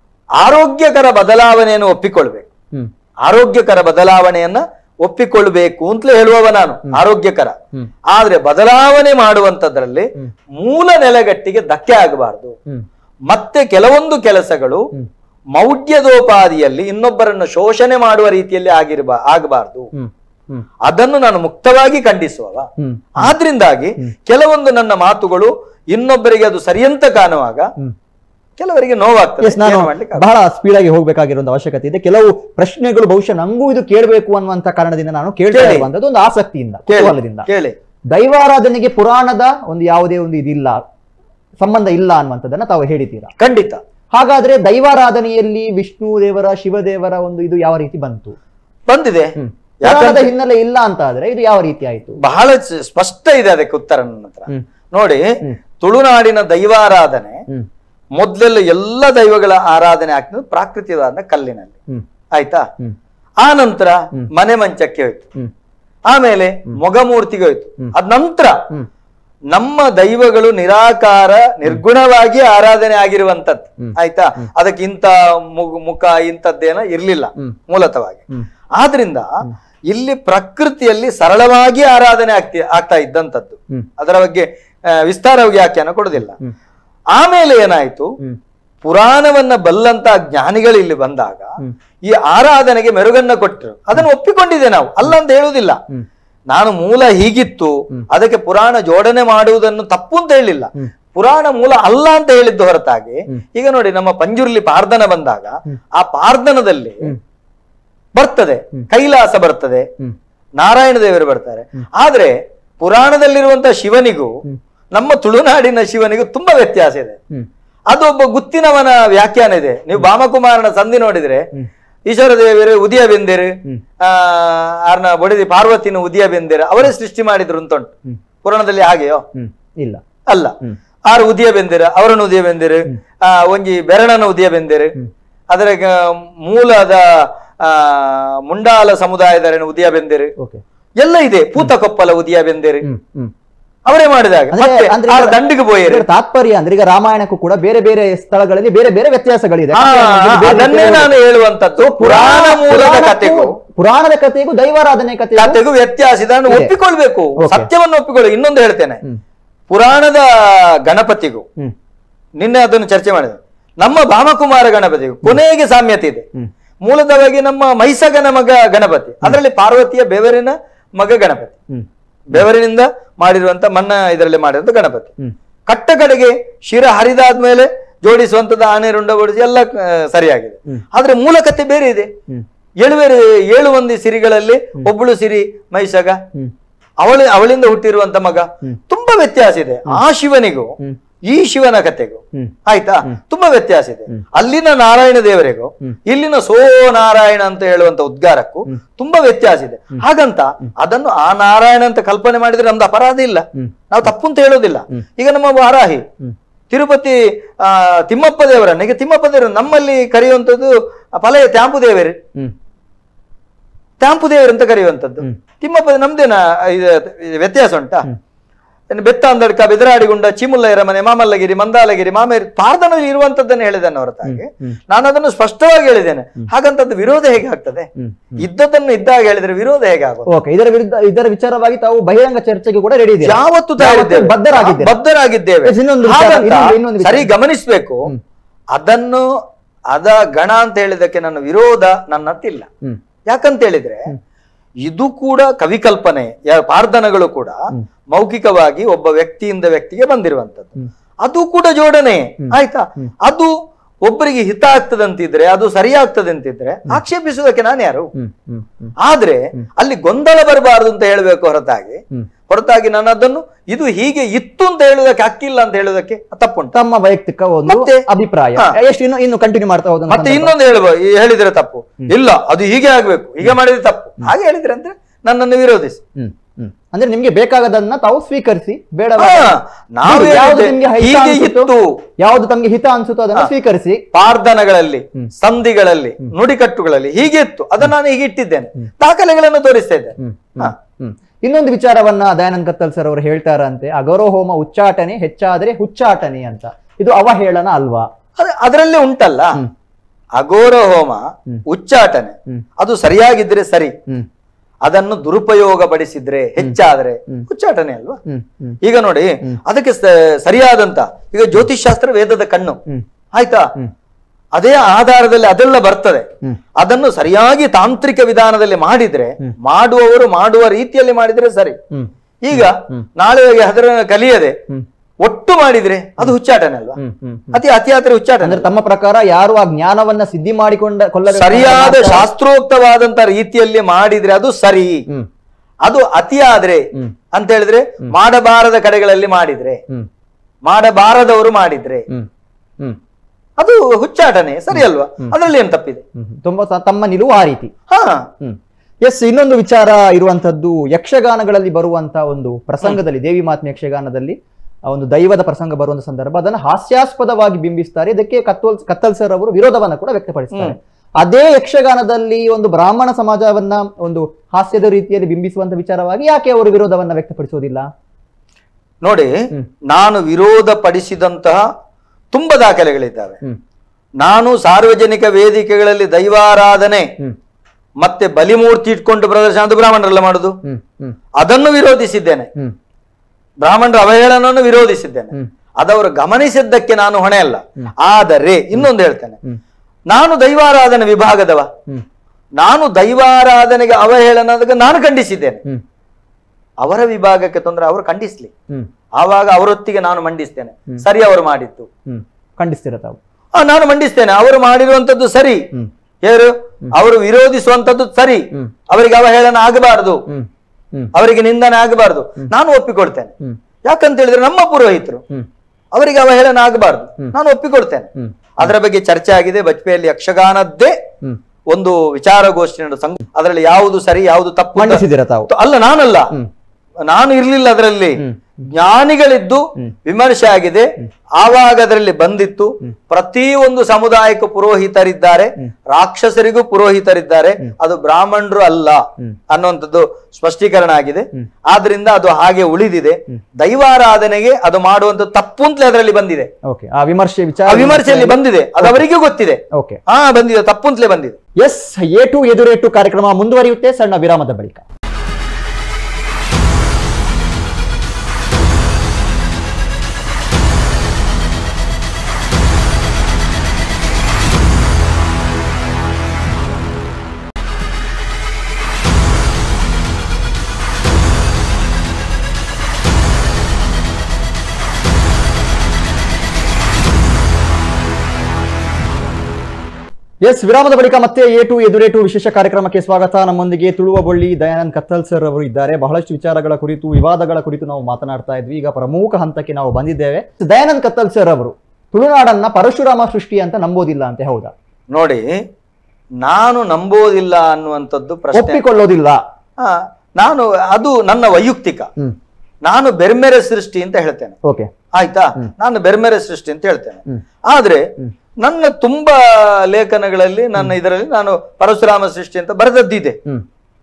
S1: ಆರೋಗ್ಯಕರ ಬದಲಾವಣೆಯನ್ನು ಒಪ್ಪಿಕೊಳ್ಬೇಕು
S2: ಹ್ಮ್,
S1: ಆರೋಗ್ಯಕರ ಬದಲಾವಣೆಯನ್ನ ಒಪ್ಪಿಕೊಳ್ಬೇಕು ಅಂತಲೇ ಹೇಳುವವ ನಾನು ಆರೋಗ್ಯಕರ
S2: ಹ್ಮ್.
S1: ಆದ್ರೆ ಬದಲಾವಣೆ ಮಾಡುವಂತದ್ರಲ್ಲಿ ಮೂಲ ನೆಲೆಗಟ್ಟಿಗೆ ಧಕ್ಕೆ ಆಗಬಾರದು
S2: ಹ್ಮ್,
S1: ಮತ್ತೆ ಕೆಲವೊಂದು ಕೆಲಸಗಳು
S2: ಹ್ಮ್.
S1: ಮೌಢ್ಯದೋಪಾದಿಯಲ್ಲಿ ಇನ್ನೊಬ್ಬರನ್ನು ಶೋಷಣೆ ಮಾಡುವ ರೀತಿಯಲ್ಲಿ ಆಗಿರಬ ಆಗಬಾರ್ದು
S2: ಹ್ಮ್, ಹ್ಮ್,
S1: ಅದನ್ನು ನಾನು ಮುಕ್ತವಾಗಿ ಖಂಡಿಸುವವ
S2: ಹ್ಮ್,
S1: ಆದ್ರಿಂದಾಗಿ ಕೆಲವೊಂದು ನನ್ನ ಮಾತುಗಳು ಇನ್ನೊಬ್ಬರಿಗೆ ಅದು ಸರಿಯಂತ ಕಾಣುವಾಗ
S2: ಹ್ಮ್.
S1: ಕೆಲವರಿಗೆ ನೋವಾಗ್ತದೆ
S2: ಎಸ್ ನಾನು
S1: ಏನು ಮಾಡ್ಲಿಕ್ಕೆ ಆಗಲ್ಲ.
S2: ಬಹಳ ಸ್ಪೀಡ್ ಆಗಿ ಹೋಗ್ಬೇಕಾಗಿರುವಂತ ಅವಶ್ಯಕತೆ ಇದೆ ಕೆಲವು ಪ್ರಶ್ನೆಗಳು ಬಹುಶಃ ನಂಗೂ ಇದು ಕೇಳಬೇಕು ಅನ್ನುವಂತ ಕಾರಣದಿಂದ ನಾನು ಕೇಳ್ತಾ
S1: ಕೇಳಿ.
S2: ಇರುವಂತದ್ದು ಒಂದು ಆಸಕ್ತಿಯಿಂದ
S1: ಕೇಳಿ
S2: ಕುತೂಹಲದಿಂದ
S1: ಕೇಳಿ
S2: ದೈವಾರಾಧನೆಗೆ ಪುರಾಣದ ಒಂದು ಯಾವುದೇ ಒಂದು ಇದಿಲ್ಲ ಸಂಬಂಧ ಇಲ್ಲ ಅನ್ನುವಂಥದ್ದನ್ನ ತಾವು ಹೇಳಿದ್ದೀರಾ
S1: ಖಂಡಿತ
S2: ಹಾಗಾದ್ರೆ ದೈವಾರಾಧನೆಯಲ್ಲಿ ವಿಷ್ಣು ದೇವರ ಶಿವದೇವರ ಒಂದು ಇದು ಯಾವ ರೀತಿ ಬಂತು
S1: ಬಂದಿದೆ
S2: ಪುರಾಣದ
S1: ಯಾಕಂದ್ರೆ
S2: ಹಿನ್ನೆಲೆ ಇಲ್ಲ ಅಂತ ಆದ್ರೆ ಇದು ಯಾವ ರೀತಿ ಆಯ್ತು
S1: ಬಹಳ ಸ್- ಸ್ಪಷ್ಟ ಇದೆ ಅದಕ್ಕೆ ಉತ್ತರ ನನ್ನ ಹತ್ರ
S2: ಹ್ಮ್.
S1: ನೋಡಿ
S2: ಹ್ಮ್.
S1: ತುಳುನಾಡಿನ ದೈವಾರಾಧನೆ
S2: ಹ್ಮ್
S1: ಮೊದಲೆಲ್ಲ ಎಲ್ಲ ದೈವಗಳ ಆರಾಧನೆ ಆಗ್ತದೆ ಪ್ರಾಕೃತಿಕವಾದ ಕಲ್ಲಿನಲ್ಲಿ
S2: ಹ್ಮ್
S1: ಆಯ್ತಾ
S2: ಹ್ಮ್
S1: ಆ ನಂತರ ಮನೆ ಮಂಚಕ್ಕೆ ಹೋಯ್ತು
S2: ಹ್ಮ್
S1: ಆಮೇಲೆ ಮೊಗಮೂರ್ತಿಗೆ ಹೋಯ್ತು ಅದ ನಂತರ
S2: ಹ್ಮ್
S1: ನಮ್ಮ ದೈವಗಳು ನಿರಾಕಾರ ನಿರ್ಗುಣವಾಗಿ ಆರಾಧನೆ ಆಗಿರುವಂತದ್ದು ಆಯ್ತಾ ಅದಕ್ಕೆ ಇಂಥ ಮು- ಮುಖ ಇಂಥದ್ದೇನ ಇರ್ಲಿಲ್ಲ
S2: ಹ್ಮ್.
S1: ಮೂಲತವಾಗಿ
S2: ಹ್ಮ್.
S1: ಆದ್ರಿಂದ ಇಲ್ಲಿ ಪ್ರಕೃತಿಯಲ್ಲಿ ಸರಳವಾಗಿ ಆರಾಧನೆ ಆಗ್ತಿ ಆಗ್ತಾ ಇದ್ದಂಥದ್ದು
S2: ಹ್ಮ್.
S1: ಅದರ ಬಗ್ಗೆ ಆ, ವಿಸ್ತಾರವಾಗಿ ವ್ಯಾಖ್ಯಾನ ಕೊಡುದಿಲ್ಲ
S2: ಹ್ಮ್.
S1: ಆಮೇಲೆ ಏನಾಯ್ತು
S2: ಹ್ಮ್
S1: ಪುರಾಣವನ್ನ ಬಲ್ಲಂತ ಜ್ಞಾನಿಗಳು ಇಲ್ಲಿ ಬಂದಾಗ
S2: ಹ್ಮ್.
S1: ಈ ಆರಾಧನೆಗೆ ಮೆರುಗನ್ನ ಕೊಟ್ಟರು ಅದನ್ನು ಒಪ್ಪಿಕೊಂಡಿದೆ ನಾವು ಅಲ್ಲ ಅಂತ ಹೇಳುವುದಿಲ್ಲ
S2: ಹ್ಮ್.
S1: ನಾನು ಮೂಲ ಹೀಗಿತ್ತು ಅದಕ್ಕೆ ಪುರಾಣ ಜೋಡಣೆ ಮಾಡುವುದನ್ನು ತಪ್ಪು ಅಂತ ಹೇಳಿಲ್ಲ ಪುರಾಣ ಮೂಲ ಅಲ್ಲ ಅಂತ ಹೇಳಿದ್ದು ಹೊರತಾಗಿ ಈಗ ನೋಡಿ ನಮ್ಮ ಪಂಜುರ್ಲಿ ಪಾರ್ಧನ ಬಂದಾಗ ಆ ಪಾರ್ಧನದಲ್ಲಿ ಬರ್ತದೆ ಕೈಲಾಸ ಬರ್ತದೆ
S2: ಹ್ಮ್.
S1: ನಾರಾಯಣ ದೇವರು ಬರ್ತಾರೆ ಆದ್ರೆ ಪುರಾಣದಲ್ಲಿರುವಂತಹ ಶಿವನಿಗೂ ನಮ್ಮ ತುಳುನಾಡಿನ ಶಿವನಿಗೂ ತುಂಬಾ ವ್ಯತ್ಯಾಸ ಇದೆ
S2: ಹ್ಮ್
S1: ಅದು ಒಬ್ಬ ಗುತ್ತಿನವನ ವ್ಯಾಖ್ಯಾನ ಇದೆ ನೀವು ಭಾಮಕುಮಾರನ ಸಂಧಿ ನೋಡಿದ್ರೆ ಈಶ್ವರ ದೇವರು ಉದಯ ಬೆಂದಿರು ಆ ಆರ್ನ ಬಡಿದಿ ಪಾರ್ವತಿನ ಉದಯ ಬೆಂದಿರು ಅವರೇ ಸೃಷ್ಟಿ ಮಾಡಿದ್ರು ಅಂತ ಉಂಟು ಪುರಾಣದಲ್ಲಿ ಹಾಗೆಯೋ
S2: ಹ್ಮ್ ಇಲ್ಲ
S1: ಅಲ್ಲ ಆರು ಉದಯ ಬೆಂದಿರು ಅವರನ್ನು ಉದಯ ಬೆಂದಿರು ಆ ಒಂಜಿ ಬೆರಣನ ಉದಯ ಬೆಂದಿರು ಅದರ ಗ- ಮೂಲದ ಆ ಮುಂಡಾಲ ಸಮುದಾಯದ ಉದಯ ಬೆಂದಿರು
S2: ಓಕೆ
S1: ಎಲ್ಲ ಇದೆ ಪೂತಕೊಪ್ಪಲ ಉದಯ ಬೆಂದಿರು
S2: ಹ್ಮ್ ಹ್ಮ್
S1: ಅವರೇ ಮಾಡಿದಾಗ
S2: ಅಂದ್ರೆ-
S1: ಮತ್ತೆ
S2: ಅಂದ್ರೆ
S1: ಆರು
S2: ಈಗ-
S1: ದಂಡಿಗೆ ಬೋಯರು
S2: ಇದರ ತಾತ್ಪರ್ಯ ಅಂದ್ರೆ ಈಗ ರಾಮಾಯಣಕ್ಕೂ ಕೂಡ ಬೇರೆ ಬೇರೆ ಸ್ಥಳಗಳಲ್ಲಿ ಬೇರೆ ಬೇರೆ ವ್ಯತ್ಯಾಸಗಳಿದೆ
S1: ಹಾ,
S2: ಕಥೆಯನ್ನು ಬೇರೆ ಬೇರೆ
S1: ಅದನ್ನೇ
S2: ಬೇರೆ-
S1: ನಾನು ಹೇಳುವಂತದ್ದು ಪುರಾಣ ಮೂಲದ
S2: ಪುರಾಣಕ್ಕೂ-
S1: ಕಥೆಗೂ
S2: ಪುರಾಣದ ಕಥೆಗೂ ದೈವಾರಾಧನೆ ಕಥೆಗೂ
S1: ಕಥೆಗೂ ವ್ಯತ್ಯಾಸ ಇದನ್ನು
S2: ಇದೆ.
S1: ಒಪ್ಪಿಕೊಳ್ಬೇಕು
S2: Okay.
S1: ಸತ್ಯವನ್ನು ಒಪ್ಪಿಕೊಳ್ಳಿ ಇನ್ನೊಂದು ಹೇಳ್ತೇನೆ
S2: ಹ್ಮ್.
S1: ಪುರಾಣದ ಗಣಪತಿಗೂ
S2: ಹ್ಮ್
S1: ನಿನ್ನೆ ಅದನ್ನು ಚರ್ಚೆ ಮಾಡಿದೆ ನಮ್ಮ ಭಾಮಕುಮಾರ ಗಣಪತಿಗೂ ಕೊನೆಗೆ ಸಾಮ್ಯತೆ ಇದೆ
S2: ಹ್ಮ್.
S1: ಮೂಲದವಾಗಿ ನಮ್ಮ ಮೈಸಗನ ಮಗ ಗಣಪತಿ ಅದರಲ್ಲಿ ಪಾರ್ವತಿಯ ಬೆವರಿನ ಮಗ ಗಣಪತಿ
S2: ಹ್ಮ್
S1: ಬೆವರಿನಿಂದ ಮಾಡಿರುವಂತ ಮಣ್ಣ ಇದರಲ್ಲಿ ಮಾಡಿರುವಂತ ಗಣಪತಿ
S2: ಹ್ಮ್
S1: ಕಟ್ಟ ಕಡೆಗೆ ಶಿರ ಹರಿದಾದ್ಮೇಲೆ ಜೋಡಿಸುವಂತದ್ದು ಆನೆ ರುಂಡ ಓಡಿಸಿ ಎಲ್ಲ ಆ, ಸರಿಯಾಗಿದೆ ಆದ್ರೆ ಮೂಲ ಕಥೆ ಬೇರೆ ಇದೆ
S2: ಹ್ಮ್
S1: ಏಳುವೇರು ಏಳು ಮಂದಿ ಸಿರಿಗಳಲ್ಲಿ ಒಬ್ಬಳು ಸಿರಿ ಮೈಸಗ
S2: ಹ್ಮ್
S1: ಅವಳ ಅವಳಿಂದ ಹುಟ್ಟಿರುವಂತ ಮಗ ತುಂಬಾ ವ್ಯತ್ಯಾಸ ಇದೆ ಆ ಶಿವನಿಗೂ
S2: ಹ್ಮ್.
S1: ಈ ಶಿವನ ಕಥೆಗೂ
S2: ಹ್ಮ್
S1: ಆಯ್ತಾ ತುಂಬಾ ವ್ಯತ್ಯಾಸ ಇದೆ ಅಲ್ಲಿನ ನಾರಾಯಣ ದೇವರಿಗೂ ಇಲ್ಲಿನ ಸೋ ನಾರಾಯಣ ಅಂತ ಹೇಳುವಂತ ಉದ್ಗಾರಕ್ಕೂ ತುಂಬಾ ವ್ಯತ್ಯಾಸ ಇದೆ ಹಾಗಂತ ಅದನ್ನು ಆ ನಾರಾಯಣ ಅಂತ ಕಲ್ಪನೆ ಮಾಡಿದ್ರೆ ನಮ್ದು ಅಪರಾಧ ಇಲ್ಲ ನಾವು ತಪ್ಪು ಅಂತ ಹೇಳೋದಿಲ್ಲ ಈಗ ನಮ್ಮ ವಾರಾಹಿ ತಿರುಪತಿ ಆ ತಿಮ್ಮಪ್ಪ ದೇವರನ್ನ ಈಗ ತಿಮ್ಮಪ್ಪ ದೇವರು ನಮ್ಮಲ್ಲಿ ಕರೆಯುವಂಥದ್ದು ಫಲಯ ತ್ಯಾಂಪು ದೇವರು
S2: ಹ್ಮ್
S1: ತ್ಯಾಂಪು ದೇವರು ಅಂತ ಕರೆಯುವಂಥದ್ದು ತಿಮ್ಮಪ್ಪ ನಮ್ದೇನ ಇದು ವ್ಯತ್ಯಾಸ ಉಂಟಾ ಇನ್ನು ಬೆತ್ತ ಅಂದಡ್ಕ ಬೆದರಾಡಿಗುಂಡ ಚಿಮುಲ್ಲ ಎರಮನೆ ಮಾಮಲ್ಲಗಿರಿ ಮಂದಾಲಗಿರಿ ಮಾಮೇರಿ ಪಾರ್ದನಲ್ಲಿ ಇರುವಂತದ್ದನ್ನು ಹೇಳಿದ್ದೇನೆ ಹೊರತಾಗಿ ನಾನು ಅದನ್ನು ಸ್ಪಷ್ಟವಾಗಿ ಹೇಳಿದ್ದೇನೆ ಹಾಗಂತದ್ದು ವಿರೋಧ ಹೇಗೆ ಆಗ್ತದೆ ಇದ್ದದನ್ನು ಇದ್ದಾಗ ಹೇಳಿದ್ರೆ ವಿರೋಧ ಹೇಗೆ ಆಗೋದು
S2: ಓಕೆ ಇದರ ವಿರುದ್ಧ ಇದರ ವಿಚಾರವಾಗಿ ತಾವು ಬಹಿರಂಗ ಚರ್ಚೆಗೆ ಕೂಡ ರೆಡಿ ಇದ್ದೀರಾ
S1: ಯಾವತ್ತು ತಯಾರಿದ್ದೇವೆ
S2: ಬದ್ಧರಾಗಿದ್ದೀರಾ
S1: ಬದ್ಧರಾಗಿದ್ದೇವೆ
S2: ಎಸ್, ಇನ್ನೊಂದು ವಿಚಾರ,
S1: ಹಾಗಂತ
S2: ಇನ್ನೊಂದು- ಇನ್ನೊಂದು ವಿಚಾರ.
S1: ಸರಿ ಗಮನಿಸ್ಬೇಕು ಅದನ್ನು ಅದ ಗಣ ಅಂತ ಹೇಳಿದಕ್ಕೆ ನನ್ನ ವಿರೋಧ ನನ್ನತ್ತಿಲ್ಲ
S2: ಹ್ಮ್
S1: ಯಾಕಂತ ಹೇಳಿದ್ರೆ ಇದು ಕೂಡ ಕವಿಕಲ್ಪನೆ ಯಾ- ಪಾರ್ಧನಗಳು ಕೂಡ ಮೌಖಿಕವಾಗಿ ಒಬ್ಬ ವ್ಯಕ್ತಿಯಿಂದ ವ್ಯಕ್ತಿಗೆ ಬಂದಿರುವಂತದ್ದು ಅದು ಕೂಡ ಜೋಡಣೆ ಆಯ್ತಾ ಅದು ಒಬ್ಬರಿಗೆ ಹಿತ ಆಗ್ತದಂತಿದ್ರೆ ಅದು ಸರಿಯಾಗ್ತದೆ ಅಂತಿದ್ರೆ ಆಕ್ಷೇಪಿಸುವುದಕ್ಕೆ ನಾನು ಯಾರು
S2: ಹ್ಮ್ ಹ್ಮ್ ಹ್ಮ್
S1: ಆದ್ರೆ ಅಲ್ಲಿ ಗೊಂದಲ ಬರಬಾರದು ಅಂತ ಹೇಳಬೇಕು ಹೊರತಾಗಿ
S2: ಹ್ಮ್.
S1: ಹೊರತಾಗಿ ನಾನು ಅದನ್ನು ಇದು ಹೀಗೆ ಇತ್ತು ಅಂತ ಹೇಳುವುದಕ್ಕೆ ಹಕ್ಕಿಲ್ಲ ಅಂತ ಹೇಳುವುದಕ್ಕೆ ತಪ್ಪುಂಟು
S2: ತಮ್ಮ ವೈಯಕ್ತಿಕ ಒಂದು
S1: ಮತ್ತೆ?
S2: ಅಭಿಪ್ರಾಯ
S1: ಹಾ.
S2: ಎಷ್ಟು ಇನ್ನು ಇನ್ನು ಕಂಟಿನ್ಯೂ ಮಾಡ್ತಾ ಹೋದ
S1: ಮತ್ತೆ ಇನ್ನೊಂದು ಹೇಳುವ ಈ ಹೇಳಿದ್ರೆ ತಪ್ಪು ಇಲ್ಲ ಅದು ಹೀಗೆ ಆಗ್ಬೇಕು ಹೀಗೆ ಮಾಡಿದ್ರೆ ತಪ್ಪು ಹಾಗೆ ಹೇಳಿದ್ರೆ ಅಂದ್ರೆ ನನ್ನನ್ನು ವಿರೋಧಿಸಿ
S2: ಹ್ಮ್ ಹ್ಮ್ ಅಂದ್ರೆ ನಿಮ್ಗೆ ಬೇಕಾಗದನ್ನ ತಾವು ಸ್ವೀಕರಿಸಿ ಬೇಡ
S1: ಹಾ, ನಾವು
S2: ಯಾವ್ದು
S1: ಹೇಳಿದ್ದೆ,
S2: ನಿಮ್ಗೆ ಹಿತ
S1: ಹೀಗೆ
S2: ಅನ್ಸುತ್ತೋ,
S1: ಇತ್ತು.
S2: ಯಾವ್ದು ತಮ್ಗೆ ಹಿತ ಅನ್ಸುತ್ತೋ ಅದನ್ನ ಸ್ವೀಕರಿಸಿ
S1: ಪಾರ್ಧನಗಳಲ್ಲಿ ಸಂಧಿಗಳಲ್ಲಿ ನುಡಿಕಟ್ಟುಗಳಲ್ಲಿ ಹೀಗೆ ಇತ್ತು ಅದನ್ನ ನಾನು ಹೀಗೆ ಇಟ್ಟಿದ್ದೇನೆ ದಾಖಲೆಗಳನ್ನು ತೋರಿಸ್ತಾ ಇದ್ದೇನೆ
S2: ಹ್ಮ್, ಹ್ಮ್, ಹ್ಮ್. ಇನ್ನೊಂದು ವಿಚಾರವನ್ನ ದಯಾನಂದ್ ಕತ್ತಲ್ ಸರ್ ಅವರು ಹೇಳ್ತಾರಂತೆ ಅಗೌರವ ಹೋಮ ಉಚ್ಚಾಟನೆ ಹೆಚ್ಚಾದ್ರೆ ಹುಚ್ಚಾಟನೆ ಅಂತ ಇದು ಅವಹೇಳನ ಅಲ್ವಾ
S1: ಅದ- ಅದರಲ್ಲೇ ಉಂಟಲ್ಲ ಅಘೋರ ಹೋಮ ಉಚ್ಚಾಟನೆ ಅದು ಸರಿಯಾಗಿದ್ರೆ ಸರಿ
S2: ಹ್ಮ್
S1: ಅದನ್ನು ದುರುಪಯೋಗ ಪಡಿಸಿದ್ರೆ ಹೆಚ್ಚಾದ್ರೆ ಉಚ್ಚಾಟನೆ ಅಲ್ವಾ
S2: ಹ್ಮ್ ಹ್ಮ್
S1: ಈಗ ನೋಡಿ ಅದಕ್ಕೆ ಸ- ಸರಿಯಾದಂತ ಈಗ ಜ್ಯೋತಿಷ್ ಶಾಸ್ತ್ರ ವೇದದ ಕಣ್ಣು
S2: ಹ್ಮ್.
S1: ಆಯ್ತಾ ಅದೇ ಆಧಾರದಲ್ಲಿ ಅದೆಲ್ಲ ಬರ್ತದೆ
S2: ಹ್ಮ್.
S1: ಅದನ್ನು ಸರಿಯಾಗಿ ತಾಂತ್ರಿಕ ವಿಧಾನದಲ್ಲಿ ಮಾಡಿದ್ರೆ ಮಾಡುವವರು ಮಾಡುವ ರೀತಿಯಲ್ಲಿ ಮಾಡಿದ್ರೆ ಸರಿ
S2: ಹ್ಮ್
S1: ಈಗ ನಾಳೆ ಅದರ ಕಲಿಯದೆ ಒಟ್ಟು ಮಾಡಿದ್ರೆ ಅದು ಹುಚ್ಚಾಟನೆ ಅಲ್ವಾ
S2: ಹ್ಮ್ ಹ್ಮ್
S1: ಅತಿ ಅತಿಯಾತ್ರೆ ಹುಚ್ಚಾಟನೆ
S2: ಅಂದ್ರೆ ತಮ್ಮ ಪ್ರಕಾರ ಯಾರು ಆ ಜ್ಞಾನವನ್ನ ಸಿದ್ಧಿ ಮಾಡಿಕೊಂಡ ಕೊಲ್ಲಬೇಕು
S1: ಸರಿಯಾದ ಶಾಸ್ತ್ರೋಕ್ತವಾದಂತ ರೀತಿಯಲ್ಲಿ ಮಾಡಿದ್ರೆ ಅದು ಸರಿ
S2: ಹ್ಮ್
S1: ಅದು ಅತಿಯಾದ್ರೆ ಅಂತ ಹೇಳಿದ್ರೆ ಮಾಡಬಾರದ ಕಡೆಗಳಲ್ಲಿ ಮಾಡಿದ್ರೆ
S2: ಹ್ಮ್
S1: ಮಾಡಬಾರದವರು ಮಾಡಿದ್ರೆ
S2: ಹ್ಮ್ ಹ್ಮ್
S1: ಅದು ಹುಚ್ಚಾಟನೆ ಸರಿ ಅಲ್ವಾ ಅದರಲ್ಲಿ ಏನ್ ತಪ್ಪಿದೆ
S2: ಹ್ಮ್ ಹ್ಮ್. ತುಂಬಾ ಸ- ತಮ್ಮ ನಿಲುವು ಆ ರೀತಿ
S1: ಹಾ
S2: ಹ್ಮ್ ಎಸ್ ಇನ್ನೊಂದು ವಿಚಾರ ಇರುವಂತದ್ದು ಯಕ್ಷಗಾನಗಳಲ್ಲಿ ಬರುವಂತ ಒಂದು ಪ್ರಸಂಗದಲ್ಲಿ ದೇವಿ ಮಾತ್ಮೆ ಯಕ್ಷಗಾನದಲ್ಲಿ ಆ ಒಂದು ದೈವದ ಪ್ರಸಂಗ ಬರುವಂತ ಸಂದರ್ಭ ಅದನ್ನು ಹಾಸ್ಯಾಸ್ಪದವಾಗಿ ಬಿಂಬಿಸ್ತಾರೆ ಇದಕ್ಕೆ ಕತ್ತೋಲ್ ಕತ್ತಲ್ ಸರ್ ಅವರು ವಿರೋಧವನ್ನ ಕೂಡ ವ್ಯಕ್ತಪಡಿಸ್ತಾರೆ ಅದೇ ಯಕ್ಷಗಾನದಲ್ಲಿ ಒಂದು ಬ್ರಾಹ್ಮಣ ಸಮಾಜವನ್ನ ಒಂದು ಹಾಸ್ಯದ ರೀತಿಯಲ್ಲಿ ಬಿಂಬಿಸುವಂತ ವಿಚಾರವಾಗಿ ಯಾಕೆ ಅವರು ವಿರೋಧವನ್ನ ವ್ಯಕ್ತಪಡಿಸೋದಿಲ್ಲ
S1: ನೋಡಿ ನಾನು ವಿರೋಧ ಪಡಿಸಿದಂತಹ ತುಂಬಾ ದಾಖಲೆಗಳಿದ್ದಾವೆ
S2: ಹ್ಮ್
S1: ನಾನು ಸಾರ್ವಜನಿಕ ವೇದಿಕೆಗಳಲ್ಲಿ ದೈವಾರಾಧನೆ
S2: ಹ್ಮ್
S1: ಮತ್ತೆ ಬಲಿಮೂರ್ತಿ ಇಟ್ಕೊಂಡು ಪ್ರದರ್ಶನ ಅದು ಬ್ರಾಹ್ಮಣರೆಲ್ಲ ಮಾಡುದು
S2: ಹ್ಮ್ ಹ್ಮ್
S1: ಅದನ್ನು ವಿರೋಧಿಸಿದ್ದೇನೆ
S2: ಹ್ಮ್
S1: ಬ್ರಾಹ್ಮಣರ ಅವಹೇಳನವನ್ನು ವಿರೋಧಿಸಿದ್ದೇನೆ
S2: ಹ್ಮ್.
S1: ಅದವರು ಗಮನಿಸಿದ್ದಕ್ಕೆ ನಾನು ಹೊಣೆ ಅಲ್ಲ ಆದರೆ ಇನ್ನೊಂದು ಹೇಳ್ತೇನೆ
S2: ಹ್ಮ್.
S1: ನಾನು ದೈವಾರಾಧನೆ ವಿಭಾಗದವ
S2: ಹ್ಮ್
S1: ನಾನು ದೈವಾರಾಧನೆಗೆ ಅವಹೇಳನದಾಗ ನಾನು ಖಂಡಿಸಿದ್ದೇನೆ
S2: ಹ್ಮ್
S1: ಅವರ ವಿಭಾಗಕ್ಕೆ ತೊಂದರೆ ಅವರು ಖಂಡಿಸ್ಲಿ
S2: ಹ್ಮ್
S1: ಆವಾಗ ಅವರೊತ್ತಿಗೆ ನಾನು ಮಂಡಿಸ್ತೇನೆ ಸರಿ ಅವರು ಮಾಡಿದ್ದು
S2: ಹ್ಮ್ ಖಂಡಿಸ್ತೀರ ತಾವು
S1: ಆ, ನಾನು ಮಂಡಿಸ್ತೇನೆ ಅವರು ಮಾಡಿರುವಂತದ್ದು ಸರಿ
S2: ಹ್ಮ್
S1: ಯಾರು ಅವರು ವಿರೋಧಿಸುವಂತದ್ದು ಸರಿ
S2: ಹ್ಮ್.
S1: ಅವರಿಗೆ ಅವಹೇಳನ ಆಗಬಾರದು
S2: ಹ್ಮ್ ಹ್ಮ್
S1: ಅವರಿಗೆ ನಿಂದನೆ ಆಗಬಾರದು ನಾನು ಒಪ್ಪಿಕೊಳ್ತೇನೆ
S2: ಹ್ಮ್
S1: ಯಾಕಂತ ಹೇಳಿದ್ರೆ ನಮ್ಮ ಪುರೋಹಿತರು
S2: ಹ್ಮ್
S1: ಅವರಿಗೆ ಅವಹೇಳನ ಆಗಬಾರದು ನಾನು ಒಪ್ಪಿಕೊಳ್ತೇನೆ
S2: ಹ್ಮ್.
S1: ಅದರ ಬಗ್ಗೆ ಚರ್ಚೆ ಆಗಿದೆ ಬಜ್ಪೆಯಲ್ಲಿ ಯಕ್ಷಗಾನದ್ದೇ
S2: ಹ್ಮ್
S1: ಒಂದು ವಿಚಾರಗೋಷ್ಠಿ ನಡೆದ ಸಂಘ ಅದರಲ್ಲಿ ಯಾವುದು ಸರಿ ಯಾವುದು ತಪ್ಪು ಅಂತ-
S2: ಮಂಡಿಸಿದ್ದೀರಾ ತಾವು
S1: ಅಲ್ಲ ನಾನಲ್ಲ
S2: ಹ್ಮ್.
S1: ನಾನು ಇರ್ಲಿಲ್ಲ ಅದರಲ್ಲಿ ಜ್ಞಾನಿಗಳಿದ್ದು ವಿಮರ್ಶೆ ಆಗಿದೆ ಆವಾಗ ಅದರಲ್ಲಿ ಬಂದಿತ್ತು ಪ್ರತಿ ಒಂದು ಸಮುದಾಯಕ್ಕೂ ಪುರೋಹಿತರಿದ್ದಾರೆ ರಾಕ್ಷಸರಿಗೂ ಪುರೋಹಿತರಿದ್ದಾರೆ ಅದು ಬ್ರಾಹ್ಮಣರು ಅಲ್ಲ ಅನ್ನುವಂಥದ್ದು ಸ್ಪಷ್ಟೀಕರಣ ಆಗಿದೆ ಆದ್ರಿಂದ ಅದು ಹಾಗೆ ಉಳಿದಿದೆ ದೈವಾರಾಧನೆಗೆ ಅದು ಮಾಡುವಂತ ತಪ್ಪು ಅಂತಲೇ ಅದರಲ್ಲಿ ಬಂದಿದೆ
S2: ಓಕೆ ಆ ವಿಮರ್ಶೆ
S1: ಆ
S2: ವಿಚಾರ
S1: ವಿಮರ್ಶೆಯಲ್ಲಿ ಬಂದಿದೆ ಅದು ಅವರಿಗೂ ಗೊತ್ತಿದೆ
S2: ಓಕೆ
S1: ಹಾ ಬಂದಿದೆ ತಪ್ಪು ಅಂತಲೇ ಬಂದಿದೆ
S2: ಎಸ್ ಎ ಟು ಎದುರೇಟು ಕಾರ್ಯಕ್ರಮ ಮುಂದುವರಿಯುತ್ತೆ ಸಣ್ಣ ವಿರಾಮದ ಬಳಿಕ ಎಸ್ ವಿರಾಮದ ಬಳಿಕ ಮತ್ತೆ ಎ ಟು ಎದುರೇಟು ವಿಶೇಷ ಕಾರ್ಯಕ್ರಮಕ್ಕೆ ಸ್ವಾಗತ ನಮ್ಮೊಂದಿಗೆ ತುಳುವ ಬಳ್ಳಿ ದಯಾನಂದ್ ಕತ್ತಲ್ ಸರ್ ಅವರು ಇದ್ದಾರೆ ಬಹಳಷ್ಟು ವಿಚಾರಗಳ ಕುರಿತು ವಿವಾದಗಳ ಕುರಿತು ನಾವು ಮಾತನಾಡ್ತಾ ಇದ್ವಿ ಈಗ ಪ್ರಮುಖ ಹಂತಕ್ಕೆ ನಾವು ಬಂದಿದ್ದೇವೆ ದಯಾನಂದ್ ಕತ್ತಲ್ ಸರ್ ಅವರು ತುಳುನಾಡನ್ನ ಪರಶುರಾಮ ಸೃಷ್ಟಿ ಅಂತ ನಂಬೋದಿಲ್ಲ ಅಂತ ಹೌದಾ
S1: ನೋಡಿ ನಾನು ನಂಬೋದಿಲ್ಲ ಅನ್ನುವಂಥದ್ದು ಪ್ರಶ್ನೆ
S2: ಒಪ್ಪಿಕೊಳ್ಳೋದಿಲ್ಲ
S1: ಹಾ, ನಾನು ಅದು ನನ್ನ ವೈಯಕ್ತಿಕ
S2: ಹ್ಮ್
S1: ನಾನು ಬೆರ್ಮೆರೆ ಸೃಷ್ಟಿ ಅಂತ ಹೇಳ್ತೇನೆ
S2: ಓಕೆ
S1: ಆಯ್ತಾ ನಾನು ಬೆರ್ಮೆರೆ ಸೃಷ್ಟಿ ಅಂತ ಹೇಳ್ತೇನೆ
S2: ಹ್ಮ್.
S1: ಆದ್ರೆ ನನ್ನ ತುಂಬಾ ಲೇಖನಗಳಲ್ಲಿ ನನ್ನ ಇದರಲ್ಲಿ ನಾನು ಪರಶುರಾಮ ಸೃಷ್ಟಿ ಅಂತ ಬರೆದದ್ದಿದೆ
S2: ಹ್ಮ್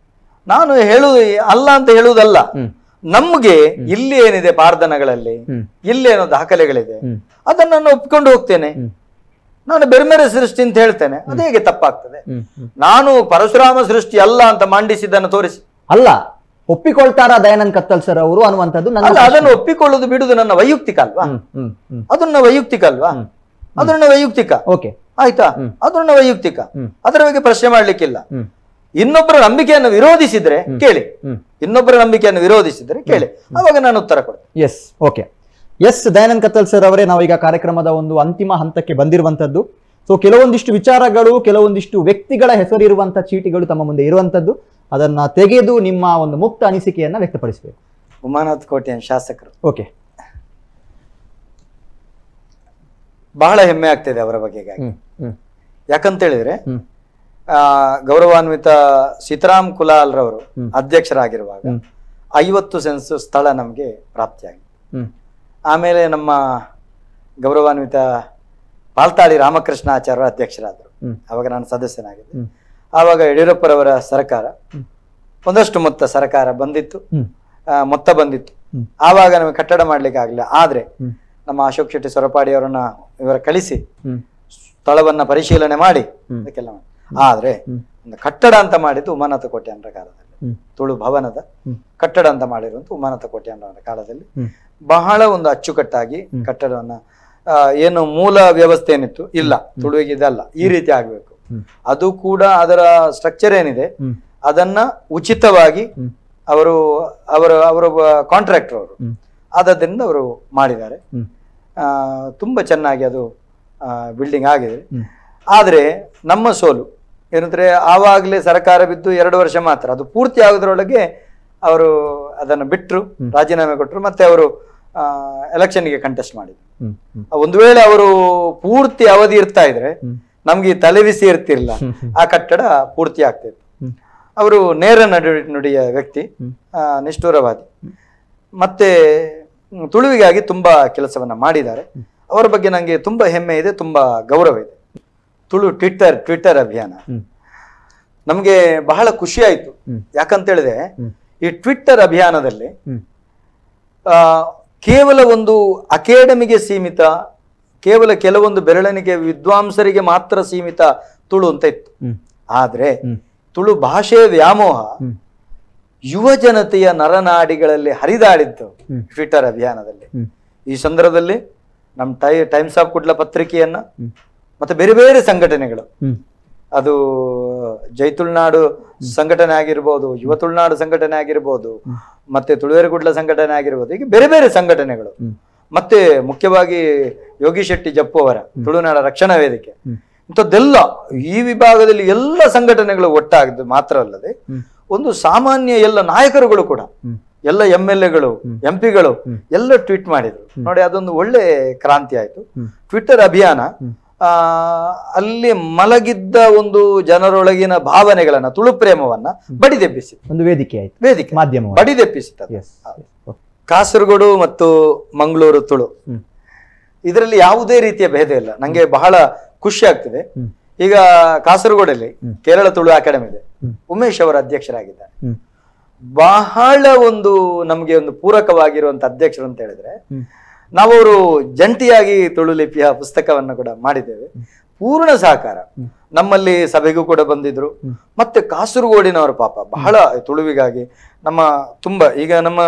S1: ನಾನು ಹೇಳುದು ಅಲ್ಲ ಅಂತ ಹೇಳುವುದಲ್ಲ
S2: ಹ್ಮ್.
S1: ನಮ್ಗೆ ಇಲ್ಲಿ ಏನಿದೆ ಪಾರ್ಧನಗಳಲ್ಲಿ
S2: ಹ್ಮ್.
S1: ಇಲ್ಲೇನೋ ದಾಖಲೆಗಳಿದೆ
S2: ಹ್ಮ್.
S1: ಅದನ್ನ ನಾನು ಒಪ್ಕೊಂಡು ಹೋಗ್ತೇನೆ
S2: ಹ್ಮ್.
S1: ನಾನು ಬೆರ್ಮೆರೆ ಸೃಷ್ಟಿ ಅಂತ ಹೇಳ್ತೇನೆ ಅದು ಹೇಗೆ ತಪ್ಪಾಗ್ತದೆ
S2: ಹ್ಮ್ ಹ್ಮ್.
S1: ನಾನು ಪರಶುರಾಮ ಸೃಷ್ಟಿ ಅಲ್ಲ ಅಂತ ಮಂಡಿಸಿದ್ದನ್ನು ತೋರಿಸಿ
S2: ಅಲ್ಲ ಒಪ್ಪಿಕೊಳ್ತಾರ ದಯಾನಂದ್ ಕತ್ತಲ್ ಸರ್ ಅವರು ಅನ್ನುವಂಥದ್ದು ನನ್ನ
S1: ಅಲ್ಲ ಅದನ್ನು ಒಪ್ಪಿಕೊಳ್ಳುದು ಬಿಡುದು ನನ್ನ ವೈಯಕ್ತಿಕ ಅಲ್ವಾ
S2: ಹ್ಮ್ ಹ್ಮ್ ಹ್ಮ್
S1: ಅದನ್ನ ವೈಯಕ್ತಿಕ ಅಲ್ವಾ ಅದು ನನ್ನ ವೈಯಕ್ತಿಕ
S2: ಓಕೆ
S1: ಆಯ್ತಾ ಅದು ನನ್ನ ವೈಯಕ್ತಿಕ
S2: ಹ್ಮ್.
S1: ಅದರ ಬಗ್ಗೆ ಪ್ರಶ್ನೆ ಮಾಡ್ಲಿಕ್ಕಿಲ್ಲ
S2: ಹ್ಮ್
S1: ಇನ್ನೊಬ್ಬರ ನಂಬಿಕೆಯನ್ನು ವಿರೋಧಿಸಿದ್ರೆ ಕೇಳಿ
S2: ಹ್ಮ್
S1: ಇನ್ನೊಬ್ಬರ ನಂಬಿಕೆಯನ್ನು ವಿರೋಧಿಸಿದ್ರೆ ಕೇಳಿ ಅವಾಗ ನಾನು ಉತ್ತರ ಕೊಡ್ತೇನೆ
S2: yes okay S Dayanand Kattal sir ಅವರೇ ನಾವೀಗ ಕಾರ್ಯಕ್ರಮದ ಒಂದು ಅಂತಿಮ ಹಂತಕ್ಕೆ ಬಂದಿರುವಂತದ್ದು ಸೊ ಕೆಲವೊಂದಿಷ್ಟು ವಿಚಾರಗಳು ಕೆಲವೊಂದಿಷ್ಟು ವ್ಯಕ್ತಿಗಳ ಹೆಸರಿರುವಂತ ಚೀಟಿಗಳು ತಮ್ಮ ಮುಂದೆ ಇರುವಂತದ್ದು ಅದನ್ನ ತೆಗೆದು ನಿಮ್ಮ ಒಂದು ಮುಕ್ತ ಅನಿಸಿಕೆಯನ್ನ ವ್ಯಕ್ತಪಡಿಸಬೇಕು
S1: ಉಮಾನಾಥ್ ಕೋಟೆಯ ಶಾಸಕರು
S2: ಓಕೆ
S1: ಬಹಳ ಹೆಮ್ಮೆ ಆಗ್ತಿದೆ ಅವರ ಬಗೆಗಾಗಿ
S2: ಹ್ಮ್ ಹ್ಮ್
S1: ಯಾಕಂತ ಹೇಳಿದ್ರೆ
S2: ಹ್ಮ್
S1: ಆ, ಗೌರವಾನ್ವಿತ ಸೀತಾರಾಮ್ ಕುಲಾಲ್ ರವರು ಅಧ್ಯಕ್ಷರಾಗಿರುವಾಗ
S2: ಹ್ಮ್.
S1: ಐವತ್ತು ಸೆನ್ಸ್ ಸ್ಥಳ ನಮಗೆ ಪ್ರಾಪ್ತಿಯಾಗಿದೆ
S2: ಹ್ಮ್
S1: ಆಮೇಲೆ ನಮ್ಮ ಗೌರವಾನ್ವಿತ ಪಾಲ್ತಾಳಿ ರಾಮಕೃಷ್ಣಾಚಾರ್ಯ ಅಧ್ಯಕ್ಷರಾದರು
S2: ಹ್ಮ್.
S1: ಅವಾಗ ನಾನು ಸದಸ್ಯನಾಗಿದ್ದೆ
S2: ಹ್ಮ್.
S1: ಆವಾಗ ಯಡಿಯೂರಪ್ಪರವರ ಸರ್ಕಾರ ಒಂದಷ್ಟು ಮೊತ್ತ ಸರ್ಕಾರ ಬಂದಿತ್ತು
S2: ಹ್ಮ್
S1: ಆ, ಮೊತ್ತ ಬಂದಿತ್ತು
S2: ಹ್ಮ್.
S1: ಆವಾಗ ನಮಗೆ ಕಟ್ಟಡ ಮಾಡ್ಲಿಕ್ಕೆ ಆಗಲಿಲ್ಲ ಆದ್ರೆ
S2: ಹ್ಮ್.
S1: ನಮ್ಮ ಅಶೋಕ್ ಶೆಟ್ಟಿ ಸೊರಪಾಡಿ ಅವರನ್ನ ಇವರ ಕಳಿಸಿ
S2: ಹ್ಮ್
S1: ಸ್ಥಳವನ್ನ ಪರಿಶೀಲನೆ ಮಾಡಿ
S2: ಹ್ಮ್.
S1: ಅದಕ್ಕೆಲ್ಲ ಮಾಡಿ ಆದ್ರೆ
S2: ಹ್ಮ್.
S1: ಒಂದು ಕಟ್ಟಡ ಅಂತ ಮಾಡಿದ್ದು ಉಮಾನಾಥ ಕೋಟೆ ಅನ್ನರ ಕಾಲದಲ್ಲಿ
S2: ಹ್ಮ್
S1: ತುಳು ಭವನದ
S2: ಹ್ಮ್.
S1: ಕಟ್ಟಡ ಅಂತ ಮಾಡಿರುವಂತ ಉಮಾನಾಥ ಕೋಟೆ ಅನ್ನರ ಕಾಲದಲ್ಲಿ
S2: ಹ್ಮ್
S1: ಬಹಳ ಒಂದು ಅಚ್ಚುಕಟ್ಟಾಗಿ ಕಟ್ಟಡವನ್ನ ಆ, ಏನು ಮೂಲ ವ್ಯವಸ್ಥೆ ಏನಿತ್ತು ಇಲ್ಲ ತುಳುವಿಗೆ ಇದಲ್ಲ ಈ ರೀತಿ ಆಗ್ಬೇಕು
S2: ಹ್ಮ್.
S1: ಅದು ಕೂಡ ಅದರ ಸ್ಟ್ರಕ್ಚರ್ ಏನಿದೆ
S2: ಹ್ಮ್
S1: ಅದನ್ನ ಉಚಿತವಾಗಿ
S2: ಹ್ಮ್.
S1: ಅವರು ಅವರ ಅವರ ಕಾಂಟ್ರಾಕ್ಟರ್ ಅವರು
S2: ಹ್ಮ್.
S1: ಆದದ್ರಿಂದ ಅವರು ಮಾಡಿದ್ದಾರೆ
S2: ಹ್ಮ್
S1: ಆ, ತುಂಬಾ ಚೆನ್ನಾಗಿ ಅದು ಬಿಲ್ಡಿಂಗ್ ಆಗಿದೆ
S2: ಹ್ಮ್.
S1: ಆದ್ರೆ ನಮ್ಮ ಸೋಲು ಏನಂದ್ರೆ ಆವಾಗಲೇ ಸರ್ಕಾರ ಬಿದ್ದು ಎರಡು ವರ್ಷ ಮಾತ್ರ ಅದು ಪೂರ್ತಿ ಆಗೋದ್ರೊಳಗೆ ಅವರು ಅದನ್ನು ಬಿಟ್ಟರು ರಾಜೀನಾಮೆ ಕೊಟ್ಟರು ಮತ್ತೆ ಅವರು ಎಲೆಕ್ಷನ್ಗೆ ಕಂಟೆಸ್ಟ್ ಮಾಡಿದ್ರು
S2: ಹ್ಮ್ ಹ್ಮ್
S1: ಒಂದು ವೇಳೆ ಅವರು ಪೂರ್ತಿ ಅವಧಿ ಇರ್ತಾ ಇದ್ರೆ
S2: ಹ್ಮ್.
S1: ನಮ್ಗೆ ಈ ತಲೆಬಿಸಿ ಇರ್ತಿರ್ಲಿಲ್ಲ ಆ ಕಟ್ಟಡ ಪೂರ್ತಿ ಆಗ್ತಿತ್ತು
S2: ಹ್ಮ್.
S1: ಅವರು ನೇರ ನಡು ನುಡಿಯ ವ್ಯಕ್ತಿ
S2: ಹ್ಮ್.
S1: ಆ, ನಿಷ್ಠುರವಾದಿ ಮತ್ತೆ ಹ್ಮ್, ತುಳುವಿಗಾಗಿ ತುಂಬಾ ಕೆಲಸವನ್ನ ಮಾಡಿದ್ದಾರೆ ಅವರ ಬಗ್ಗೆ ನನಗೆ ತುಂಬಾ ಹೆಮ್ಮೆ ಇದೆ ತುಂಬಾ ಗೌರವ ಇದೆ ತುಳು ಟ್ವಿಟ್ಟರ್ ಟ್ವಿಟ್ಟರ್ ಅಭಿಯಾನ
S2: ಹ್ಮ್
S1: ನಮಗೆ ಬಹಳ ಖುಷಿ ಆಯ್ತು
S2: ಹ್ಮ್.
S1: ಯಾಕಂತ ಹೇಳಿದ್ರೆ
S2: ಹ್ಮ್.
S1: ಈ ಟ್ವಿಟ್ಟರ್ ಅಭಿಯಾನದಲ್ಲಿ
S2: ಹ್ಮ್
S1: ಆ, ಕೇವಲ ಒಂದು ಅಕಾಡೆಮಿಗೆ ಸೀಮಿತ ಕೇವಲ ಕೆಲವೊಂದು ಬೆರಳೆಣಿಗೆ ವಿದ್ವಾಂಸರಿಗೆ ಮಾತ್ರ ಸೀಮಿತ ತುಳು ಅಂತ ಇತ್ತು
S2: ಹ್ಮ್
S1: ಆದ್ರೆ
S2: ಹ್ಮ್
S1: ತುಳು ಭಾಷೆಯ ವ್ಯಾಮೋಹ
S2: ಹ್ಮ್
S1: ಯುವ ಜನತೆಯ ನರನಾಡಿಗಳಲ್ಲಿ ಹರಿದಾಡಿತ್ತು
S2: ಹ್ಮ್.
S1: ಟ್ವಿಟ್ಟರ್ ಅಭಿಯಾನದಲ್ಲಿ
S2: ಹ್ಮ್
S1: ಈ ಸಂದರ್ಭದಲ್ಲಿ ನಮ್ಮ ಟೈ ಟೈಮ್ಸ್ ಆಫ್ ಕುಡ್ಲ ಪತ್ರಿಕೆಯನ್ನ
S2: ಹ್ಮ್.
S1: ಮತ್ತೆ ಬೇರೆ ಬೇರೆ ಸಂಘಟನೆಗಳು
S2: ಹ್ಮ್
S1: ಅದು ಜೈ ತುಳುನಾಡು ಸಂಘಟನೆ ಆಗಿರ್ಬೋದು ಯುವ ತುಳುನಾಡು ಸಂಘಟನೆ ಆಗಿರ್ಬೋದು ಮತ್ತೆ ತುಳುವೇರುಗುಡ್ಲ ಸಂಘಟನೆ ಆಗಿರ್ಬೋದು ಹೀಗೆ ಬೇರೆ ಬೇರೆ ಸಂಘಟನೆಗಳು
S2: ಹ್ಮ್.
S1: ಮತ್ತೆ ಮುಖ್ಯವಾಗಿ ಯೋಗಿ ಶೆಟ್ಟಿ ಜಪ್ಪು ಅವರ ತುಳುನಾಡ ರಕ್ಷಣಾ ವೇದಿಕೆ
S2: ಹ್ಮ್.
S1: ಇಂಥದ್ದೆಲ್ಲ ಈ ವಿಭಾಗದಲ್ಲಿ ಎಲ್ಲ ಸಂಘಟನೆಗಳು ಒಟ್ಟಾಗಿದ್ದು ಮಾತ್ರ ಅಲ್ಲದೆ
S2: ಹ್ಮ್.
S1: ಒಂದು ಸಾಮಾನ್ಯ ಎಲ್ಲ ನಾಯಕರುಗಳು ಕೂಡ
S2: ಹ್ಮ್.
S1: ಎಲ್ಲ ಎಂ ಎಲ್ ಎಗಳು ಎಂ ಪಿಗಳು ಎಲ್ಲ ಟ್ವೀಟ್ ಮಾಡಿದ್ರು ನೋಡಿ ಅದೊಂದು ಒಳ್ಳೆ ಕ್ರಾಂತಿ ಆಯ್ತು
S2: ಹ್ಮ್.
S1: ಟ್ವಿಟ್ಟರ್ ಅಭಿಯಾನ ಆ ಅಲ್ಲಿ ಮಲಗಿದ್ದ ಒಂದು ಜನರೊಳಗಿನ ಭಾವನೆಗಳನ್ನ ತುಳು ಪ್ರೇಮವನ್ನ ಬಡಿದೆಬ್ಬಿಸಿತು
S2: ಒಂದು ವೇದಿಕೆ ಆಯ್ತು
S1: ವೇದಿಕೆ
S2: ಮಾಧ್ಯಮ
S1: ಬಡಿದೆಬ್ಬಿಸಿತು ಅದು.
S2: ಎಸ್
S1: ಕಾಸರಗೋಡು ಮತ್ತು ಮಂಗಳೂರು ತುಳು
S2: ಹ್ಮ್
S1: ಇದರಲ್ಲಿ ಯಾವುದೇ ರೀತಿಯ ಭೇದ ಇಲ್ಲ ನಂಗೆ ಬಹಳ ಖುಷಿ ಆಗ್ತಿದೆ
S2: ಹ್ಮ್.
S1: ಈಗ ಕಾಸರಗೋಡಲ್ಲಿ ಕೇರಳ ತುಳು ಅಕಾಡೆಮಿ ಇದೆ
S2: ಹ್ಮ್.
S1: ಉಮೇಶ್ ಅವರು ಅಧ್ಯಕ್ಷರಾಗಿದ್ದಾರೆ
S2: ಹ್ಮ್
S1: ಬಹಳ ಒಂದು ನಮಗೆ ಒಂದು ಪೂರಕವಾಗಿರುವಂತ ಅಧ್ಯಕ್ಷರು ಅಂತ ಹೇಳಿದ್ರೆ
S2: ಹ್ಮ್
S1: ನಾವವರು ಜಂಟಿಯಾಗಿ ತುಳು ಲಿಪಿಯ ಪುಸ್ತಕವನ್ನು ಕೂಡ ಮಾಡಿದ್ದೇವೆ ಪೂರ್ಣ ಸಹಕಾರ ನಮ್ಮಲ್ಲಿ ಸಭೆಗೂ ಕೂಡ ಬಂದಿದ್ರು ಮತ್ತೆ ಕಾಸರಗೋಡಿನವರು ಪಾಪ ಬಹಳ ತುಳುವಿಗಾಗಿ ನಮ್ಮ ತುಂಬಾ ಈಗ ನಮ್ಮ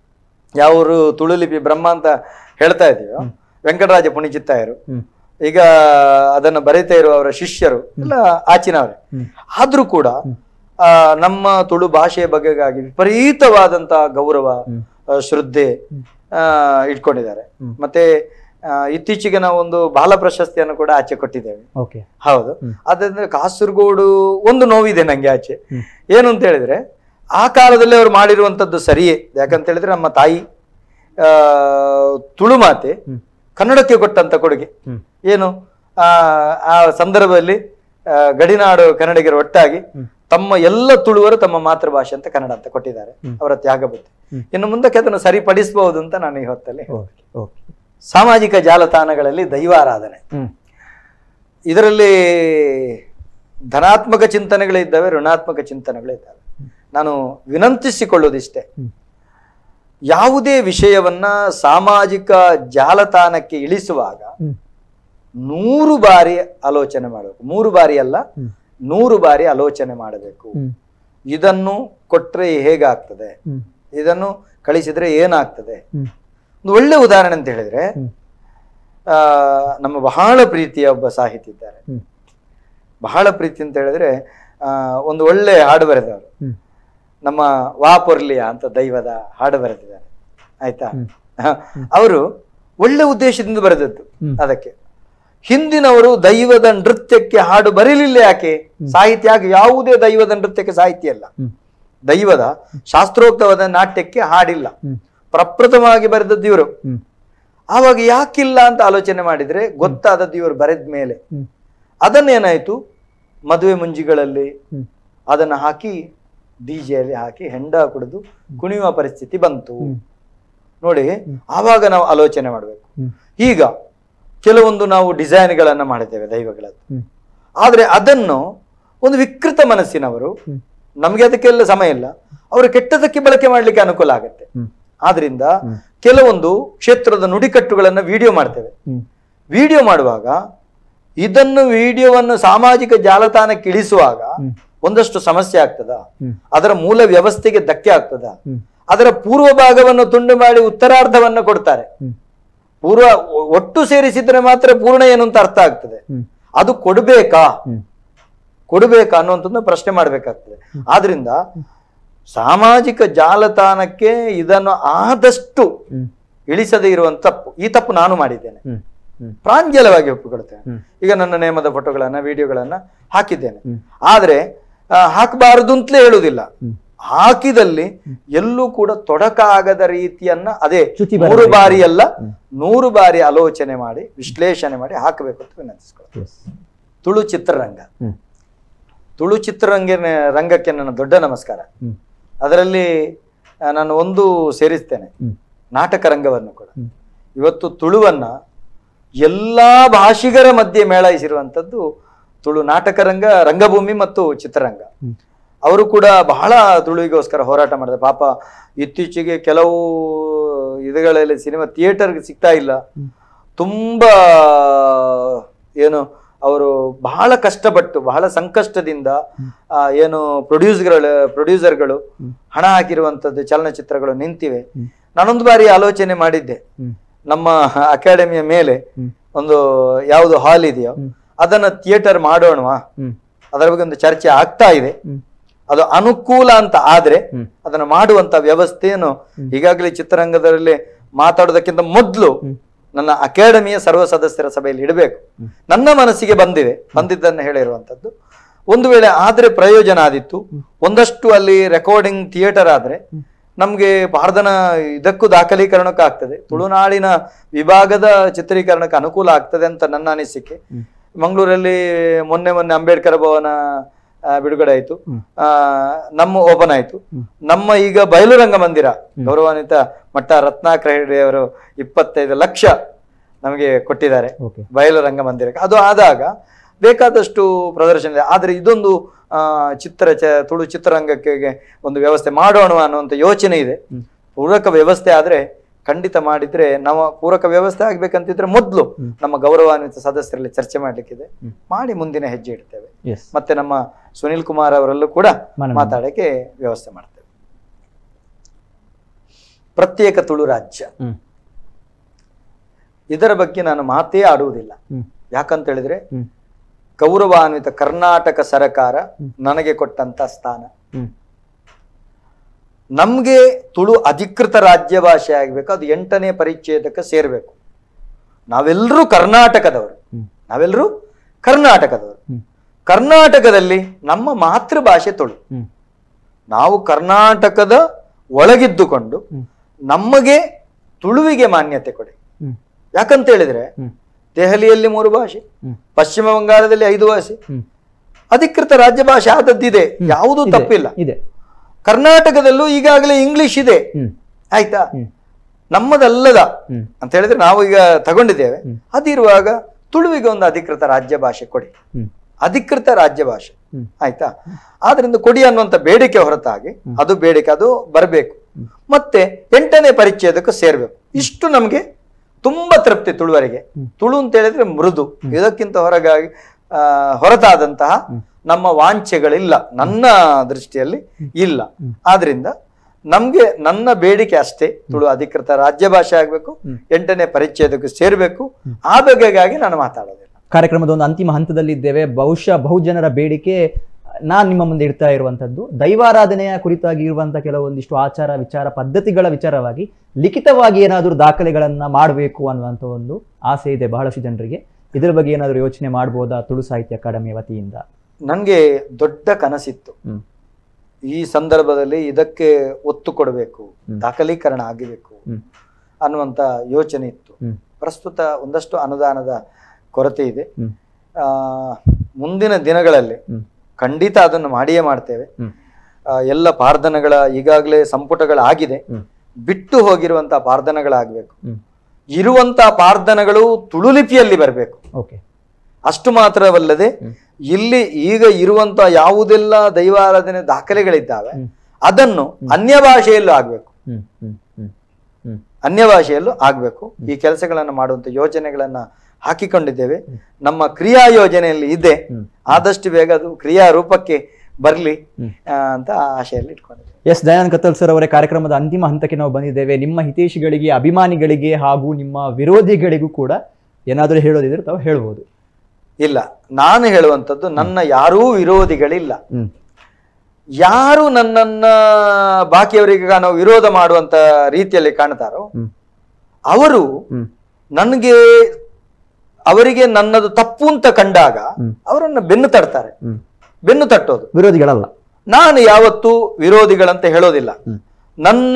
S1: ಯಾವರು ತುಳು ಲಿಪಿ ಬ್ರಹ್ಮ ಅಂತ ಹೇಳ್ತಾ ಇದೀವೋ ವೆಂಕಟರಾಜ ಪುಣಿಚಿತ್ತಾಯರು
S2: ಹ್ಮ್
S1: ಈಗ ಅದನ್ನು ಬರೀತಾ ಇರುವ ಅವರ ಶಿಷ್ಯರು ಎಲ್ಲ ಆಚಿನವರೇ
S2: ಹ್ಮ್.
S1: ಆದ್ರೂ ಕೂಡ ಆ, ನಮ್ಮ ತುಳು ಭಾಷೆಯ ಬಗೆಗಾಗಿ ವಿಪರೀತವಾದಂತಹ ಗೌರವ ಆ, ಶ್ರದ್ಧೆ ಆ, ಇಟ್ಕೊಂಡಿದ್ದಾರೆ ಮತ್ತೆ ಆ, ಇತ್ತೀಚೆಗೆ ನಾವು ಒಂದು ಬಾಲ ಪ್ರಶಸ್ತಿಯನ್ನು ಕೂಡ ಆಚೆ ಕೊಟ್ಟಿದ್ದೇವೆ
S2: ಓಕೆ
S1: ಹೌದು ಅದಂದ್ರೆ ಕಾಸರಗೋಡು ಒಂದು ನೋವಿದೆ ನಂಗೆ ಆಚೆ
S2: ಹ್ಮ್.
S1: ಏನು ಅಂತ ಹೇಳಿದ್ರೆ ಆ ಕಾಲದಲ್ಲಿ ಅವರು ಮಾಡಿರುವಂತದ್ದು ಸರಿಯೇ ಯಾಕಂತ ಹೇಳಿದ್ರೆ ನಮ್ಮ ತಾಯಿ ಆ ತುಳು ಮಾತೆ
S2: ಹ್ಮ್.
S1: ಕನ್ನಡಕ್ಕೆ ಕೊಟ್ಟಂತ ಕೊಡುಗೆ
S2: ಹ್ಮ್
S1: ಏನು ಆ ಆ ಸಂದರ್ಭದಲ್ಲಿ ಆ, ಗಡಿನಾಡು ಕನ್ನಡಿಗರು ಒಟ್ಟಾಗಿ ತಮ್ಮ ಎಲ್ಲ ತುಳುವರು ತಮ್ಮ ಮಾತೃಭಾಷೆ ಅಂತ ಕನ್ನಡ ಅಂತ ಕೊಟ್ಟಿದ್ದಾರೆ ಅವರ ತ್ಯಾಗ ಬುದ್ಧಿ
S2: ಹ್ಮ್.
S1: ಇನ್ನು ಮುಂದಕ್ಕೆ ಅದನ್ನು ಸರಿಪಡಿಸಬಹುದು ಅಂತ ನಾನು ಈ ಹೊತ್ತಲ್ಲಿ
S2: ಓಕೆ ಓಕೆ
S1: ಸಾಮಾಜಿಕ ಜಾಲತಾಣಗಳಲ್ಲಿ ದೈವಾರಾಧನೆ
S2: ಹ್ಮ್
S1: ಇದರಲ್ಲಿ ಧನಾತ್ಮಕ ಚಿಂತನೆಗಳಿದ್ದಾವೆ ಋಣಾತ್ಮಕ ಚಿಂತನೆಗಳಿದ್ದಾವೆ ನಾನು ವಿನಂತಿಸಿಕೊಳ್ಳೋದಿಷ್ಟೇ
S2: ಹ್ಮ್.
S1: ಯಾವುದೇ ವಿಷಯವನ್ನ ಸಾಮಾಜಿಕ ಜಾಲತಾಣಕ್ಕೆ ಇಳಿಸುವಾಗ
S2: ಹ್ಮ್.
S1: ನೂರು ಬಾರಿ ಆಲೋಚನೆ ಮಾಡಬೇಕು ಮೂರು ಬಾರಿ ಅಲ್ಲ
S2: ಹ್ಮ್.
S1: ನೂರು ಬಾರಿ ಆಲೋಚನೆ ಮಾಡಬೇಕು
S2: ಹ್ಮ್.
S1: ಇದನ್ನು ಕೊಟ್ರೆ ಹೇಗಾಗ್ತದೆ
S2: ಹ್ಮ್.
S1: ಇದನ್ನು ಕಳಿಸಿದ್ರೆ ಏನಾಗ್ತದೆ
S2: ಹ್ಮ್.
S1: ಒಂದು ಒಳ್ಳೆ ಉದಾಹರಣೆ ಅಂತ ಹೇಳಿದ್ರೆ
S2: ಹ್ಮ್.
S1: ಆ, ನಮ್ಮ ಬಹಳ ಪ್ರೀತಿಯ ಒಬ್ಬ ಸಾಹಿತಿ ಇದ್ದಾರೆ
S2: ಹ್ಮ್.
S1: ಬಹಳ ಪ್ರೀತಿ ಅಂತ ಹೇಳಿದ್ರೆ ಆ, ಒಂದು ಒಳ್ಳೆ ಹಾಡು ಬರೆದವರು
S2: ಹ್ಮ್.
S1: ನಮ್ಮ ವಾಪುರ್ಲಿಯ ಅಂತ ದೈವದ ಹಾಡು ಬರೆದಿದ್ದಾರೆ ಆಯ್ತಾ
S2: ಹ್ಮ್.
S1: ಅವರು ಒಳ್ಳೆ ಉದ್ದೇಶದಿಂದ ಬರೆದದ್ದು
S2: ಹ್ಮ್.
S1: ಅದಕ್ಕೆ ಹಿಂದಿನವರು ದೈವದ ನೃತ್ಯಕ್ಕೆ ಹಾಡು ಬರೀಲಿಲ್ಲ ಯಾಕೆ ಸಾಹಿತ್ಯ ಆಗ ಯಾವುದೇ ದೈವದ ನೃತ್ಯಕ್ಕೆ ಸಾಹಿತ್ಯ ಅಲ್ಲ
S2: ಹ್ಮ್.
S1: ದೈವದ ಶಾಸ್ತ್ರೋಕ್ತವಾದ ನಾಟ್ಯಕ್ಕೆ ಹಾಡಿಲ್ಲ
S2: ಹ್ಮ್.
S1: ಪ್ರಪ್ರಥಮವಾಗಿ ಬರೆದದ್ದು ಇವರು
S2: ಹ್ಮ್.
S1: ಆವಾಗ ಯಾಕಿಲ್ಲ ಅಂತ ಆಲೋಚನೆ ಮಾಡಿದ್ರೆ ಗೊತ್ತಾದದ್ದು ಇವರು ಬರೆದ ಮೇಲೆ
S2: ಹ್ಮ್.
S1: ಅದನ್ನೇನಾಯ್ತು ಮದುವೆ ಮುಂಜಿಗಳಲ್ಲಿ
S2: ಹ್ಮ್.
S1: ಅದನ್ನ ಹಾಕಿ ಡಿಜೆಯಲ್ಲಿ ಹಾಕಿ ಹೆಂಡ ಕುಡಿದು ಕುಣಿಯುವ ಪರಿಸ್ಥಿತಿ ಬಂತು
S2: ಹ್ಮ್.
S1: ನೋಡಿ ಆವಾಗ ನಾವು ಆಲೋಚನೆ ಮಾಡಬೇಕು
S2: ಹ್ಮ್.
S1: ಈಗ ಕೆಲವೊಂದು ನಾವು ಡಿಸೈನ್ಗಳನ್ನ ಮಾಡಿದ್ದೇವೆ ದೈವಗಳದ್ದು
S2: ಹ್ಮ್.
S1: ಆದ್ರೆ ಅದನ್ನು ಒಂದು ವಿಕೃತ ಮನಸ್ಸಿನವರು
S2: ಹ್ಮ್.
S1: ನಮಗೆ ಅದಕ್ಕೆಲ್ಲ ಸಮಯ ಇಲ್ಲ ಅವರು ಕೆಟ್ಟದಕ್ಕೆ ಬಳಕೆ ಮಾಡ್ಲಿಕ್ಕೆ ಅನುಕೂಲ ಆಗುತ್ತೆ
S2: ಹ್ಮ್.
S1: ಆದ್ರಿಂದ
S2: ಹ್ಮ್.
S1: ಕೆಲವೊಂದು ಕ್ಷೇತ್ರದ ನುಡಿಕಟ್ಟುಗಳನ್ನ ವಿಡಿಯೋ ಮಾಡ್ತೇವೆ
S2: ಹ್ಮ್.
S1: ವಿಡಿಯೋ ಮಾಡುವಾಗ ಇದನ್ನು ವಿಡಿಯೋವನ್ನು ಸಾಮಾಜಿಕ ಜಾಲತಾಣಕ್ಕೆ ಇಳಿಸುವಾಗ
S2: ಹ್ಮ್.
S1: ಒಂದಷ್ಟು ಸಮಸ್ಯೆ ಆಗ್ತದ
S2: ಹ್ಮ್.
S1: ಅದರ ಮೂಲ ವ್ಯವಸ್ಥೆಗೆ ಧಕ್ಕೆ ಆಗ್ತದ
S2: ಹ್ಮ್.
S1: ಅದರ ಪೂರ್ವ ಭಾಗವನ್ನು ತುಂಡು ಮಾಡಿ ಉತ್ತರಾರ್ಧವನ್ನು ಕೊಡ್ತಾರೆ
S2: ಹ್ಮ್.
S1: ಪೂರ್ವ ಒ- ಒಟ್ಟು ಸೇರಿಸಿದ್ರೆ ಮಾತ್ರ ಪೂರ್ಣ ಏನು ಅಂತ ಅರ್ಥ ಆಗ್ತದೆ
S2: ಹ್ಮ್.
S1: ಅದು ಕೊಡ್ಬೇಕಾ
S2: ಹ್ಮ್.
S1: ಕೊಡ್ಬೇಕಾ ಅನ್ನುವಂಥದ್ದು ಪ್ರಶ್ನೆ ಮಾಡ್ಬೇಕಾಗ್ತದೆ ಆದ್ರಿಂದ ಸಾಮಾಜಿಕ ಜಾಲತಾಣಕ್ಕೆ ಇದನ್ನು ಆದಷ್ಟು
S2: ಹ್ಮ್.
S1: ಇಳಿಸದೇ ಇರುವಂತ ತಪ್ಪು ಈ ತಪ್ಪು ನಾನು ಮಾಡಿದ್ದೇನೆ
S2: ಹ್ಮ್. ಹ್ಮ್.
S1: ಪ್ರಾಂಜಲವಾಗಿ ಒಪ್ಪಿಕೊಳ್ತೇನೆ
S2: ಹ್ಮ್.
S1: ಈಗ ನನ್ನ ನೇಮದ ಫೋಟೋಗಳನ್ನ ವಿಡಿಯೋಗಳನ್ನ ಹಾಕಿದ್ದೇನೆ
S2: ಹ್ಮ್.
S1: ಆದ್ರೆ ಆ, ಹಾಕಬಾರದು ಅಂತಲೇ ಹೇಳುವುದಿಲ್ಲ
S2: ಹ್ಮ್.
S1: ಹಾಕಿದಲ್ಲಿ ಎಲ್ಲೂ ಕೂಡ ತೊಡಕಾಗದ ರೀತಿಯನ್ನ ಅದೇ
S2: ಚ್ಯುತಿ
S1: ಮೂರು
S2: ಬರಬೇಕು.
S1: ಬಾರಿ ಅಲ್ಲ
S2: ಹ್ಮ್.
S1: ನೂರು ಬಾರಿ ಆಲೋಚನೆ ಮಾಡಿ ವಿಶ್ಲೇಷಣೆ ಮಾಡಿ ಹಾಕಬೇಕು ಅಂತ ವಿನಂತಿಸ್ಕೊಳ್ಳಿ
S2: Yes.
S1: ತುಳು ಚಿತ್ರರಂಗ
S2: ಹ್ಮ್.
S1: ತುಳು ಚಿತ್ರರಂಗಿನ ರಂಗಕ್ಕೆ ನನ್ನ ದೊಡ್ಡ ನಮಸ್ಕಾರ
S2: ಹ್ಮ್.
S1: ಅದರಲ್ಲಿ ಆ, ನಾನು ಒಂದು ಸೇರಿಸ್ತೇನೆ
S2: ಹ್ಮ್.
S1: ನಾಟಕ ರಂಗವನ್ನು ಕೂಡ
S2: ಹ್ಮ್.
S1: ಇವತ್ತು ತುಳುವನ್ನ ಎಲ್ಲಾ ಭಾಷಿಗರ ಮಧ್ಯೆ ಮೇಳೈಸಿರುವಂಥದ್ದು ತುಳು ನಾಟಕ ರಂಗ ರಂಗಭೂಮಿ ಮತ್ತು ಚಿತ್ರರಂಗ
S2: ಹ್ಮ್.
S1: ಅವರು ಕೂಡ ಬಹಳ ತುಳುವಿಗೋಸ್ಕರ ಹೋರಾಟ ಮಾಡಿದೆ ಪಾಪ ಇತ್ತೀಚೆಗೆ ಕೆಲವು ಇದುಗಳಲ್ಲಿ ಸಿನಿಮಾ ಥಿಯೇಟರ್ಗೆ ಸಿಗ್ತಾ ಇಲ್ಲ
S2: ಹ್ಮ್.
S1: ತುಂಬಾ ಏನು ಅವರು ಬಹಳ ಕಷ್ಟಪಟ್ಟು ಬಹಳ ಸಂಕಷ್ಟದಿಂದ ಆ, ಏನು ಪ್ರೊಡ್ಯೂಸ್ಗಳು ಪ್ರೊಡ್ಯೂಸರ್ಗಳು
S2: ಹ್ಮ್.
S1: ಹಣ ಹಾಕಿರುವಂಥದ್ದು ಚಲನಚಿತ್ರಗಳು ನಿಂತಿವೆ
S2: ಹ್ಮ್.
S1: ನಾನೊಂದು ಬಾರಿ ಆಲೋಚನೆ ಮಾಡಿದ್ದೆ
S2: ಹ್ಮ್.
S1: ನಮ್ಮ ಅಕಾಡೆಮಿಯ ಮೇಲೆ
S2: ಹ್ಮ್.
S1: ಒಂದು ಯಾವುದು ಹಾಲ್ ಇದೆಯೋ
S2: ಹ್ಮ್.
S1: ಅದನ್ನ ಥಿಯೇಟರ್ ಮಾಡೋಣವಾ
S2: ಹ್ಮ್.
S1: ಅದರ ಬಗ್ಗೆ ಒಂದು ಚರ್ಚೆ ಆಗ್ತಾ ಇದೆ
S2: ಹ್ಮ್.
S1: ಅದು ಅನುಕೂಲ ಅಂತ ಆದ್ರೆ
S2: ಹ್ಮ್.
S1: ಅದನ್ನು ಮಾಡುವಂತ ವ್ಯವಸ್ಥೆಯನ್ನು ಈಗಾಗಲೇ ಚಿತ್ರರಂಗದಲ್ಲಿ ಮಾತಾಡೋದಕ್ಕಿಂತ ಮೊದಲು
S2: ಹ್ಮ್.
S1: ನನ್ನ ಅಕಾಡೆಮಿಯ ಸರ್ವ ಸದಸ್ಯರ ಸಭೆಯಲ್ಲಿ ಇಡಬೇಕು
S2: ಹ್ಮ್.
S1: ನನ್ನ ಮನಸ್ಸಿಗೆ ಬಂದಿದೆ ಬಂದಿದ್ದನ್ನು ಹೇಳಿರುವಂತದ್ದು ಒಂದು ವೇಳೆ ಆದ್ರೆ ಪ್ರಯೋಜನ ಆದಿತ್ತು ಒಂದಷ್ಟು ಅಲ್ಲಿ ರೆಕಾರ್ಡಿಂಗ್ ಥಿಯೇಟರ್ ಆದ್ರೆ ನಮ್ಗೆ ಪಾರ್ದನ ಇದಕ್ಕೂ ದಾಖಲೀಕರಣಕ್ಕೂ ಆಗ್ತದೆ ತುಳುನಾಡಿನ ವಿಭಾಗದ ಚಿತ್ರೀಕರಣಕ್ಕೆ ಅನುಕೂಲ ಆಗ್ತದೆ ಅಂತ ನನ್ನ ಅನಿಸಿಕೆ
S2: ಹ್ಮ್.
S1: ಮಂಗಳೂರಲ್ಲಿ ಮೊನ್ನೆ ಮೊನ್ನೆ ಅಂಬೇಡ್ಕರ್ ಭವನ ಆ, ಬಿಡುಗಡೆ ಆಯ್ತು
S2: ಹ್ಮ್.
S1: ಆ, ನಮ್ಮ ಓಪನ್ ಆಯ್ತು
S2: ಹ್ಮ್.
S1: ನಮ್ಮ ಈಗ ಬಯಲು ರಂಗ ಮಂದಿರ ಗೌರವಾನ್ವಿತ ಮಟ್ಟ ರತ್ನಾಕರ ಹೆಗಡೆ ಅವರು ಇಪ್ಪತ್ತೈದು ಲಕ್ಷ ನಮಗೆ ಕೊಟ್ಟಿದ್ದಾರೆ
S2: Okay.
S1: ಬಯಲು ರಂಗ ಮಂದಿರಕ್ಕೆ ಅದು ಆದಾಗ ಬೇಕಾದಷ್ಟು ಪ್ರದರ್ಶನ ಇದೆ ಆದ್ರೆ ಇದೊಂದು ಆ, ಚಿತ್ರ ಚ ತುಳು ಚಿತ್ರರಂಗಕ್ಕೆ ಒಂದು ವ್ಯವಸ್ಥೆ ಮಾಡೋಣ ಅನ್ನುವಂಥ ಯೋಚನೆ ಇದೆ
S2: ಹ್ಮ್.
S1: ಪೂರಕ ವ್ಯವಸ್ಥೆ ಆದ್ರೆ ಖಂಡಿತ ಮಾಡಿದ್ರೆ ನಾವು ಪೂರಕ ವ್ಯವಸ್ಥೆ ಆಗ್ಬೇಕಂತಿದ್ರೆ ಮೊದಲು
S2: ಹ್ಮ್.
S1: ನಮ್ಮ ಗೌರವಾನ್ವಿತ ಸದಸ್ಯರಲ್ಲಿ ಚರ್ಚೆ ಮಾಡ್ಲಿಕ್ಕಿದೆ
S2: ಹ್ಮ್.
S1: ಮಾಡಿ ಮುಂದಿನ ಹೆಜ್ಜೆ ಇಡ್ತೇವೆ
S2: ಎಸ್
S1: ಮತ್ತೆ ನಮ್ಮ ಸುನಿಲ್ ಕುಮಾರ್ ಅವರಲ್ಲೂ ಕೂಡ
S2: ಮನವಿ.
S1: ಮಾತಾಡಕ್ಕೆ ವ್ಯವಸ್ಥೆ ಮಾಡ್ತೇವೆ ಪ್ರತ್ಯೇಕ ತುಳು ರಾಜ್ಯ
S2: ಹ್ಮ್
S1: ಇದರ ಬಗ್ಗೆ ನಾನು ಮಾತೇ ಆಡುವುದಿಲ್ಲ
S2: ಹ್ಮ್
S1: ಯಾಕಂತ ಹೇಳಿದ್ರೆ
S2: ಹ್ಮ್
S1: ಗೌರವಾನ್ವಿತ ಕರ್ನಾಟಕ ಸರಕಾರ ನನಗೆ ಕೊಟ್ಟಂತ ಸ್ಥಾನ
S2: ಹ್ಮ್
S1: ನಮ್ಗೆ ತುಳು ಅಧಿಕೃತ ರಾಜ್ಯ ಭಾಷೆ ಆಗ್ಬೇಕು ಅದು ಎಂಟನೇ ಪರಿಚ್ಛೇದಕ್ಕೆ ಸೇರ್ಬೇಕು ನಾವೆಲ್ಲರೂ ಕರ್ನಾಟಕದವರು
S2: ಹ್ಮ್
S1: ನಾವೆಲ್ಲರೂ ಕರ್ನಾಟಕದವರು
S2: ಹ್ಮ್
S1: ಕರ್ನಾಟಕದಲ್ಲಿ ನಮ್ಮ ಮಾತೃಭಾಷೆ ತುಳು
S2: ಹ್ಮ್
S1: ನಾವು ಕರ್ನಾಟಕದ ಒಳಗಿದ್ದುಕೊಂಡು
S2: ಹ್ಮ್
S1: ನಮಗೆ ತುಳುವಿಗೆ ಮಾನ್ಯತೆ ಕೊಡಿ
S2: ಹ್ಮ್
S1: ಯಾಕಂತ ಹೇಳಿದ್ರೆ
S2: ಹ್ಮ್
S1: ದೆಹಲಿಯಲ್ಲಿ ಮೂರು ಭಾಷೆ
S2: ಹ್ಮ್
S1: ಪಶ್ಚಿಮ ಬಂಗಾಳದಲ್ಲಿ ಐದು ಭಾಷೆ
S2: ಹ್ಮ್
S1: ಅಧಿಕೃತ ರಾಜ್ಯ ಭಾಷೆ ಆದದ್ದಿದೆ ಯಾವುದೂ
S2: ಇದೆ,
S1: ತಪ್ಪಿಲ್ಲ
S2: ಇದೆ
S1: ಕರ್ನಾಟಕದಲ್ಲೂ ಈಗಾಗಲೇ ಇಂಗ್ಲಿಷ್ ಇದೆ
S2: ಹ್ಮ್
S1: ಆಯ್ತಾ
S2: ಹ್ಮ್
S1: ನಮ್ಮದಲ್ಲದ
S2: ಹ್ಮ್
S1: ಅಂತ ಹೇಳಿದ್ರೆ ನಾವು ಈಗ ತಗೊಂಡಿದ್ದೇವೆ
S2: ಹ್ಮ್.
S1: ಅದಿರುವಾಗ ತುಳುವಿಗೆ ಒಂದು ಅಧಿಕೃತ ರಾಜ್ಯ ಭಾಷೆ ಕೊಡಿ
S2: ಹ್ಮ್
S1: ಅಧಿಕೃತ ರಾಜ್ಯ ಭಾಷೆ
S2: ಹ್ಮ್.
S1: ಆಯ್ತಾ ಆದ್ರಿಂದ ಕೊಡಿ ಅನ್ನುವಂಥ ಬೇಡಿಕೆ ಹೊರತಾಗಿ ಅದು ಬೇಡಿಕೆ ಅದು ಬರಬೇಕು ಮತ್ತೆ ಎಂಟನೇ ಪರಿಚ್ಛೇದಕ್ಕೆ ಸೇರ್ಬೇಕು ಇಷ್ಟು ನಮ್ಗೆ ತುಂಬಾ ತೃಪ್ತಿ ತುಳುವರಿಗೆ ತುಳು ಅಂತ ಹೇಳಿದ್ರೆ ಮೃದು ಇದಕ್ಕಿಂತ ಹೊರಗಾಗಿ ಆ, ಹೊರತಾದಂತಹ ನಮ್ಮ ವಾಂಛೆಗಳಿಲ್ಲ ನನ್ನ ದೃಷ್ಟಿಯಲ್ಲಿ ಇಲ್ಲ ಆದ್ರಿಂದ ನಮ್ಗೆ ನನ್ನ ಬೇಡಿಕೆ ಅಷ್ಟೇ ತುಳು ಅಧಿಕೃತ ರಾಜ್ಯ ಭಾಷೆ ಆಗ್ಬೇಕು ಎಂಟನೇ ಪರಿಚ್ಛೇದಕ್ಕೆ ಸೇರ್ಬೇಕು ಆ ಬಗೆಗಾಗಿ ನಾನು ಮಾತಾಡೋದಿಲ್ಲ
S2: ಕಾರ್ಯಕ್ರಮದ ಒಂದು ಅಂತಿಮ ಹಂತದಲ್ಲಿ ಇದ್ದೇವೆ ಬಹುಶಃ ಬಹುಜನರ ಬೇಡಿಕೆ ನಾನ್ ನಿಮ್ಮ ಮುಂದೆ ಇಡ್ತಾ ಇರುವಂತದ್ದು ದೈವಾರಾಧನೆಯ ಕುರಿತಾಗಿ ಇರುವಂತಹ ಕೆಲವೊಂದಿಷ್ಟು ಆಚಾರ ವಿಚಾರ ಪದ್ಧತಿಗಳ ವಿಚಾರವಾಗಿ ಲಿಖಿತವಾಗಿ ಏನಾದರೂ ದಾಖಲೆಗಳನ್ನ ಮಾಡಬೇಕು ಅನ್ನುವಂಥ ಒಂದು ಆಸೆ ಇದೆ ಬಹಳಷ್ಟು ಜನರಿಗೆ ಇದರ ಬಗ್ಗೆ ಏನಾದರೂ ಯೋಚನೆ ಮಾಡ್ಬೋದಾ ತುಳು ಸಾಹಿತ್ಯ ಅಕಾಡೆಮಿ ವತಿಯಿಂದ
S1: ನನಗೆ ದೊಡ್ಡ ಕನಸಿತ್ತು
S2: ಹ್ಮ್.
S1: ಈ ಸಂದರ್ಭದಲ್ಲಿ ಇದಕ್ಕೆ ಒತ್ತು ಕೊಡಬೇಕು
S2: ಹ್ಮ್.
S1: ದಾಖಲೀಕರಣ ಆಗಬೇಕು
S2: ಹ್ಮ್.
S1: ಅನ್ನುವಂತ ಯೋಚನೆ ಇತ್ತು
S2: ಹ್ಮ್.
S1: ಪ್ರಸ್ತುತ ಒಂದಷ್ಟು ಅನುದಾನದ ಕೊರತೆ ಇದೆ
S2: ಹ್ಮ್.
S1: ಆ, ಮುಂದಿನ ದಿನಗಳಲ್ಲಿ
S2: ಹ್ಮ್.
S1: ಖಂಡಿತ ಅದನ್ನು ಮಾಡಿಯೇ ಮಾಡ್ತೇವೆ
S2: ಹ್ಮ್.
S1: ಆ, ಎಲ್ಲ ಪಾರ್ಧನಗಳ ಈಗಾಗಲೇ ಸಂಪುಟಗಳಾಗಿದೆ
S2: ಹ್ಮ್.
S1: ಬಿಟ್ಟು ಹೋಗಿರುವಂತಹ ಪಾರ್ಧನಗಳಾಗಬೇಕು
S2: ಹ್ಮ್.
S1: ಇರುವಂತಹ ಪಾರ್ಧನಗಳು ತುಳುಲಿಪಿಯಲ್ಲಿ ಬರಬೇಕು
S2: ಓಕೆ
S1: ಅಷ್ಟು ಮಾತ್ರವಲ್ಲದೆ
S2: ಹ್ಮ್.
S1: ಇಲ್ಲಿ ಈಗ ಇರುವಂತ ಯಾವುದೆಲ್ಲ ದೈವಾರಾಧನೆ ದಾಖಲೆಗಳಿದ್ದಾವೆ
S2: ಹ್ಮ್.
S1: ಅದನ್ನು ಅನ್ಯ ಭಾಷೆಯಲ್ಲೂ ಆಗ್ಬೇಕು
S2: ಹ್ಮ್ ಹ್ಮ್ ಹ್ಮ್ ಹ್ಮ್
S1: ಅನ್ಯ ಭಾಷೆಯಲ್ಲೂ ಆಗ್ಬೇಕು ಈ ಕೆಲಸಗಳನ್ನು ಮಾಡುವಂತ ಯೋಜನೆಗಳನ್ನ ಹಾಕಿಕೊಂಡಿದ್ದೇವೆ ನಮ್ಮ ಕ್ರಿಯಾ ಯೋಜನೆಯಲ್ಲಿ ಇದೆ
S2: ಹ್ಮ್.
S1: ಆದಷ್ಟು ಬೇಗ ಅದು ಕ್ರಿಯಾ ರೂಪಕ್ಕೆ ಬರಲಿ ಅಂತ ಆಶೆಯಲ್ಲಿ ಇಟ್ಕೊಂಡಿದ್ದೇವೆ
S2: ಎಸ್ ದಯಾನಂದ್ ಕತ್ತಲ್ ಸರ್ ಅವರೇ ಕಾರ್ಯಕ್ರಮದ ಅಂತಿಮ ಹಂತಕ್ಕೆ ನಾವು ಬಂದಿದ್ದೇವೆ ನಿಮ್ಮ ಹಿತೈಷಿಗಳಿಗೆ ಅಭಿಮಾನಿಗಳಿಗೆ ಹಾಗೂ ನಿಮ್ಮ ವಿರೋಧಿಗಳಿಗೂ ಕೂಡ ಏನಾದರೂ ಹೇಳೋದಿದ್ರೆ ತಾವು ಹೇಳ್ಬೋದು
S1: ಇಲ್ಲ ನಾನು ಹೇಳುವಂಥದ್ದು ನನ್ನ ಯಾರೂ ವಿರೋಧಿಗಳಿಲ್ಲ
S2: ಹ್ಮ್
S1: ಯಾರು ನನ್ನನ್ನ ಬಾಕಿಯವರಿಗೆ ನಾವು ವಿರೋಧ ಮಾಡುವಂತ ರೀತಿಯಲ್ಲಿ ಕಾಣ್ತಾರೋ
S2: ಹ್ಮ್
S1: ಅವರು
S2: ಹ್ಮ್
S1: ನನಗೆ ಅವರಿಗೆ ನನ್ನದು ತಪ್ಪು ಅಂತ ಕಂಡಾಗ
S2: ಹ್ಮ್.
S1: ಅವರನ್ನ ಬೆನ್ನು ತಡ್ತಾರೆ
S2: ಹ್ಮ್
S1: ಬೆನ್ನು ತಟ್ಟೋದು
S2: ವಿರೋಧಿಗಳಲ್ಲ
S1: ನಾನು ಯಾವತ್ತೂ ವಿರೋಧಿಗಳಂತ ಹೇಳೋದಿಲ್ಲ
S2: ಹ್ಮ್.
S1: ನನ್ನ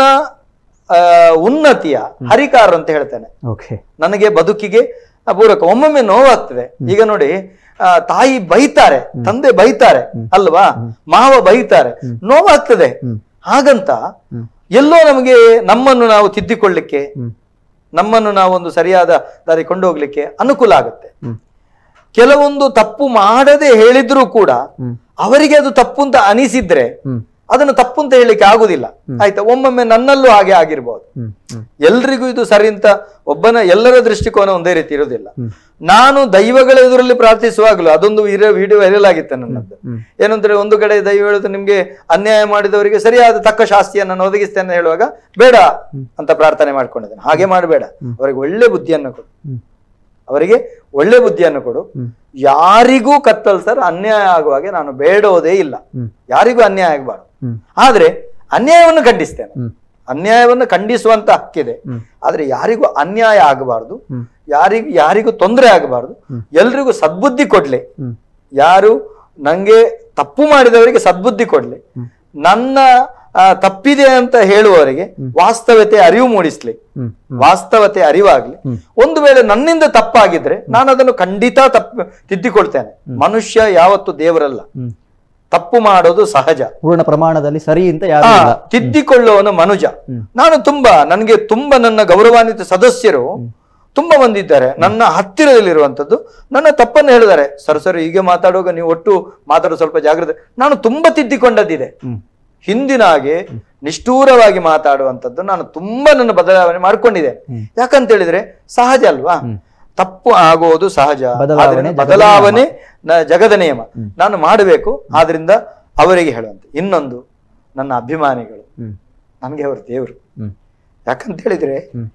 S1: ಆ, ಉನ್ನತಿಯ ಹರಿಕಾರ ಅಂತ ಹೇಳ್ತೇನೆ
S2: ಓಕೆ
S1: ನನಗೆ ಬದುಕಿಗೆ ಪೂರಕ ಒಮ್ಮೊಮ್ಮೆ ನೋವಾಗ್ತದೆ ಈಗ ನೋಡಿ ಆ, ತಾಯಿ ಬೈತಾರೆ ತಂದೆ ಬೈತಾರೆ ಅಲ್ವಾ ಮಾವ ಬೈತಾರೆ ನೋವಾಗ್ತದೆ
S2: ಹ್ಮ್.
S1: ಹಾಗಂತ
S2: ಹ್ಮ್.
S1: ಎಲ್ಲೋ ನಮಗೆ ನಮ್ಮನ್ನು ನಾವು ತಿದ್ದಿಕೊಳ್ಳಿಕ್ಕೆ
S2: ಹ್ಮ್
S1: ನಮ್ಮನ್ನು ನಾವು ಒಂದು ಸರಿಯಾದ ದಾರಿ ಕೊಂಡೋಗ್ಲಿಕ್ಕೆ ಅನುಕೂಲ ಆಗುತ್ತೆ
S2: ಹ್ಮ್
S1: ಕೆಲವೊಂದು ತಪ್ಪು ಮಾಡದೆ ಹೇಳಿದ್ರೂ ಕೂಡ
S2: ಹ್ಮ್
S1: ಅವರಿಗೆ ಅದು ತಪ್ಪು ಅಂತ ಅನಿಸಿದ್ರೆ
S2: ಹ್ಮ್
S1: ಅದನ್ನು ತಪ್ಪು ಅಂತ ಹೇಳಲಿಕ್ಕೆ ಆಗುದಿಲ್ಲ ಆಯ್ತಾ ಒಮ್ಮೊಮ್ಮೆ ನನ್ನಲ್ಲೂ ಹಾಗೆ ಆಗಿರ್ಬೋದು
S2: ಹ್ಮ್ ಹ್ಮ್
S1: ಎಲ್ರಿಗೂ ಇದು ಸರಿ ಅಂತ ಒಬ್ಬನ ಎಲ್ಲರ ದೃಷ್ಟಿಕೋನ ಒಂದೇ ರೀತಿ ಇರುವುದಿಲ್ಲ
S2: ಹ್ಮ್.
S1: ನಾನು ದೈವಗಳ ಎದುರಲ್ಲಿ ಪ್ರಾರ್ಥಿಸುವಾಗಲೂ ಅದೊಂದು ವಿಡಿಯೋ ವೈರಲ್ ಆಗಿತ್ತು ನನ್ನದ್ದು
S2: ಹ್ಮ್.
S1: ಏನಂದ್ರೆ ಒಂದು ಕಡೆ ದೈವ ಹೇಳುದು ನಿಮ್ಗೆ ಅನ್ಯಾಯ ಮಾಡಿದವರಿಗೆ ಸರಿಯಾದ ತಕ್ಕ ಶಾಸ್ತಿಯನ್ನು ನಾನು ಒದಗಿಸ್ತೇನೆ ಅಂತ ಹೇಳುವಾಗ ಬೇಡ ಅಂತ ಪ್ರಾರ್ಥನೆ ಮಾಡ್ಕೊಂಡಿದ್ದೇನೆ ಹಾಗೆ ಮಾಡಬೇಡ ಅವರಿಗೆ ಒಳ್ಳೆ ಬುದ್ಧಿಯನ್ನು ಕೊಡು
S2: ಹ್ಮ್.
S1: ಅವರಿಗೆ ಒಳ್ಳೆ ಬುದ್ಧಿಯನ್ನು ಕೊಡು
S2: ಹ್ಮ್.
S1: ಯಾರಿಗೂ ಕತ್ತಲ್ ಸರ್ ಅನ್ಯಾಯ ಆಗುವಾಗೆ ನಾನು ಬೇಡೋದೇ ಇಲ್ಲ
S2: ಹ್ಮ್.
S1: ಯಾರಿಗೂ ಅನ್ಯಾಯ ಆಗಬಾರ್ದು
S2: ಹ್ಮ್
S1: ಆದ್ರೆ ಅನ್ಯಾಯವನ್ನು ಖಂಡಿಸ್ತೇನೆ
S2: ಹ್ಮ್
S1: ಅನ್ಯಾಯವನ್ನು ಖಂಡಿಸುವಂತ ಹಕ್ಕಿದೆ
S2: ಹ್ಮ್.
S1: ಆದ್ರೆ ಯಾರಿಗೂ ಅನ್ಯಾಯ ಆಗಬಾರ್ದು
S2: ಹ್ಮ್.
S1: ಯಾರಿಗೂ ಯಾರಿಗೂ ತೊಂದರೆ ಆಗಬಾರ್ದು ಎಲ್ರಿಗೂ ಸದ್ಬುದ್ಧಿ ಕೊಡ್ಲಿ
S2: ಹ್ಮ್
S1: ಯಾರು ನಂಗೆ ತಪ್ಪು ಮಾಡಿದವರಿಗೆ ಸದ್ಬುದ್ಧಿ ಕೊಡ್ಲಿ ನನ್ನ ಆ, ತಪ್ಪಿದೆ ಅಂತ ಹೇಳುವವರಿಗೆ ವಾಸ್ತವತೆ ಅರಿವು ಮೂಡಿಸ್ಲಿ
S2: ಹ್ಮ್
S1: ವಾಸ್ತವತೆ ಅರಿವಾಗ್ಲಿ
S2: ಹ್ಮ್.
S1: ಒಂದು ವೇಳೆ ನನ್ನಿಂದ ತಪ್ಪಾಗಿದ್ರೆ ನಾನು ಅದನ್ನು ಖಂಡಿತ ತಪ್ಪು ತಿದ್ದಿಕೊಳ್ತೇನೆ ಮನುಷ್ಯ ಯಾವತ್ತು ದೇವರಲ್ಲ
S2: ಹ್ಮ್
S1: ತಪ್ಪು ಮಾಡೋದು ಸಹಜ
S2: ಪೂರ್ಣ ಪ್ರಮಾಣದಲ್ಲಿ ಸರಿ ಅಂತ ಯಾರು
S1: ಆ,
S2: ಇಲ್ಲ
S1: ತಿದ್ದಿಕೊಳ್ಳುವವನು ಮನುಜ
S2: ಹ್ಮ್.
S1: ನಾನು ತುಂಬಾ ನನಗೆ ತುಂಬಾ ನನ್ನ ಗೌರವಾನ್ವಿತ ಸದಸ್ಯರು ತುಂಬಾ ಮಂದಿ ಇದ್ದಾರೆ ನನ್ನ ಹತ್ತಿರದಲ್ಲಿರುವಂತದ್ದು ನನ್ನ ತಪ್ಪನ್ನು ಹೇಳಿದ್ದಾರೆ ಸರ್ ಸರ್ ಹೀಗೆ ಮಾತಾಡುವಾಗ ನೀವು ಒಟ್ಟು ಮಾತಾಡೋ ಸ್ವಲ್ಪ ಜಾಗ್ರತೆ ನಾನು ತುಂಬಾ ತಿದ್ದಿಕೊಂಡದ್ದಿದೆ
S2: ಹ್ಮ್
S1: ಹಿಂದಿನ ಹಾಗೆ ನಿಷ್ಠೂರವಾಗಿ ಮಾತಾಡುವಂಥದ್ದು ನಾನು ತುಂಬಾ ನನ್ನ ಬದಲಾವಣೆ ಮಾಡ್ಕೊಂಡಿದ್ದೇನೆ
S2: ಹ್ಮ್.
S1: ಯಾಕಂತ ಹೇಳಿದ್ರೆ ಸಹಜ ಅಲ್ವಾ
S2: ಹ್ಮ್.
S1: ತಪ್ಪು ಆಗೋದು ಸಹಜ
S2: ಬದಲಾವಣೆ
S1: ಆದ್ರಿಂದ
S2: ಜಗದ
S1: ಬದಲಾವಣೆ ನ- ಜಗದ ನಿಯಮ
S2: ಹ್ಮ್.
S1: ನಾನು ಮಾಡಬೇಕು ಆದ್ರಿಂದ ಅವರಿಗೆ ಹೇಳುವಂತೆ ಇನ್ನೊಂದು ನನ್ನ ಅಭಿಮಾನಿಗಳು
S2: ಹ್ಮ್
S1: ನನಗೆ ಅವರು ದೇವರು
S2: ಹ್ಮ್
S1: ಯಾಕಂತ ಹೇಳಿದ್ರೆ
S2: ಹ್ಮ್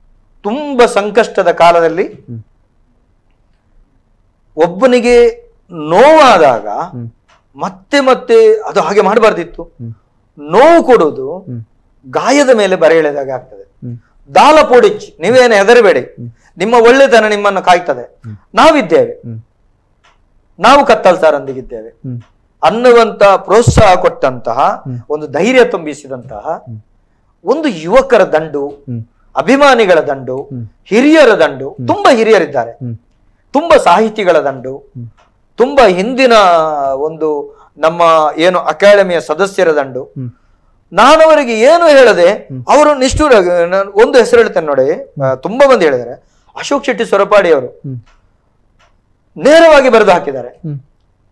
S1: ತುಂಬಾ ಸಂಕಷ್ಟದ ಕಾಲದಲ್ಲಿ
S2: ಹ್ಮ್.
S1: ಒಬ್ಬನಿಗೆ ನೋವಾದಾಗ
S2: ಹ್ಮ್
S1: ಮತ್ತೆ ಮತ್ತೆ ಅದು ಹಾಗೆ ಮಾಡಬಾರ್ದಿತ್ತು
S2: ಹ್ಮ್
S1: ನೋವು ಕೊಡುವುದು
S2: ಹ್ಮ್
S1: ಗಾಯದ ಮೇಲೆ ಬರೆ ಎಳೆದಾಗ ಆಗ್ತದೆ
S2: ಹ್ಮ್
S1: ದಾಲ ಪೋಡಿಚ್ಚಿ ನೀವೇನು ಹೆದರಬೇಡಿ ನಿಮ್ಮ ಒಳ್ಳೆತನ ನಿಮ್ಮನ್ನು ಕಾಯ್ತದೆ ನಾವಿದ್ದೇವೆ
S2: ಹ್ಮ್
S1: ನಾವು ಕತ್ತಲ್ ಸಾರೊಂದಿಗಿದ್ದೇವೆ
S2: ಹ್ಮ್
S1: ಅನ್ನುವಂತ ಪ್ರೋತ್ಸಾಹ ಕೊಟ್ಟಂತಹ ಒಂದು ಧೈರ್ಯ ತುಂಬಿಸಿದಂತಹ ಒಂದು ಯುವಕರ ದಂಡು
S2: ಹ್ಮ್
S1: ಅಭಿಮಾನಿಗಳ ದಂಡು
S2: ಹ್ಮ್.
S1: ಹಿರಿಯರ ದಂಡು ತುಂಬಾ ಹಿರಿಯರಿದ್ದಾರೆ
S2: ಹ್ಮ್
S1: ತುಂಬಾ ಸಾಹಿತಿಗಳ ದಂಡು
S2: ಹ್ಮ್.
S1: ತುಂಬಾ ಹಿಂದಿನ ಒಂದು ನಮ್ಮ ಏನು ಅಕಾಡೆಮಿಯ ಸದಸ್ಯರ ದಂಡು
S2: ಹ್ಮ್
S1: ನಾನು ಅವರಿಗೆ ಏನು ಹೇಳದೆ ಅವರು ನಿಷ್ಠೂರ ನಾನು ಒಂದು ಹೆಸರು ಹೇಳ್ತೇನೆ ನೋಡಿ ಆ, ತುಂಬಾ ಮಂದಿ ಹೇಳಿದ್ದಾರೆ ಅಶೋಕ್ ಶೆಟ್ಟಿ ಸೊರಪಾಡಿ ಅವರು
S2: ಹ್ಮ್
S1: ನೇರವಾಗಿ ಬರೆದು ಹಾಕಿದ್ದಾರೆ
S2: ಹ್ಮ್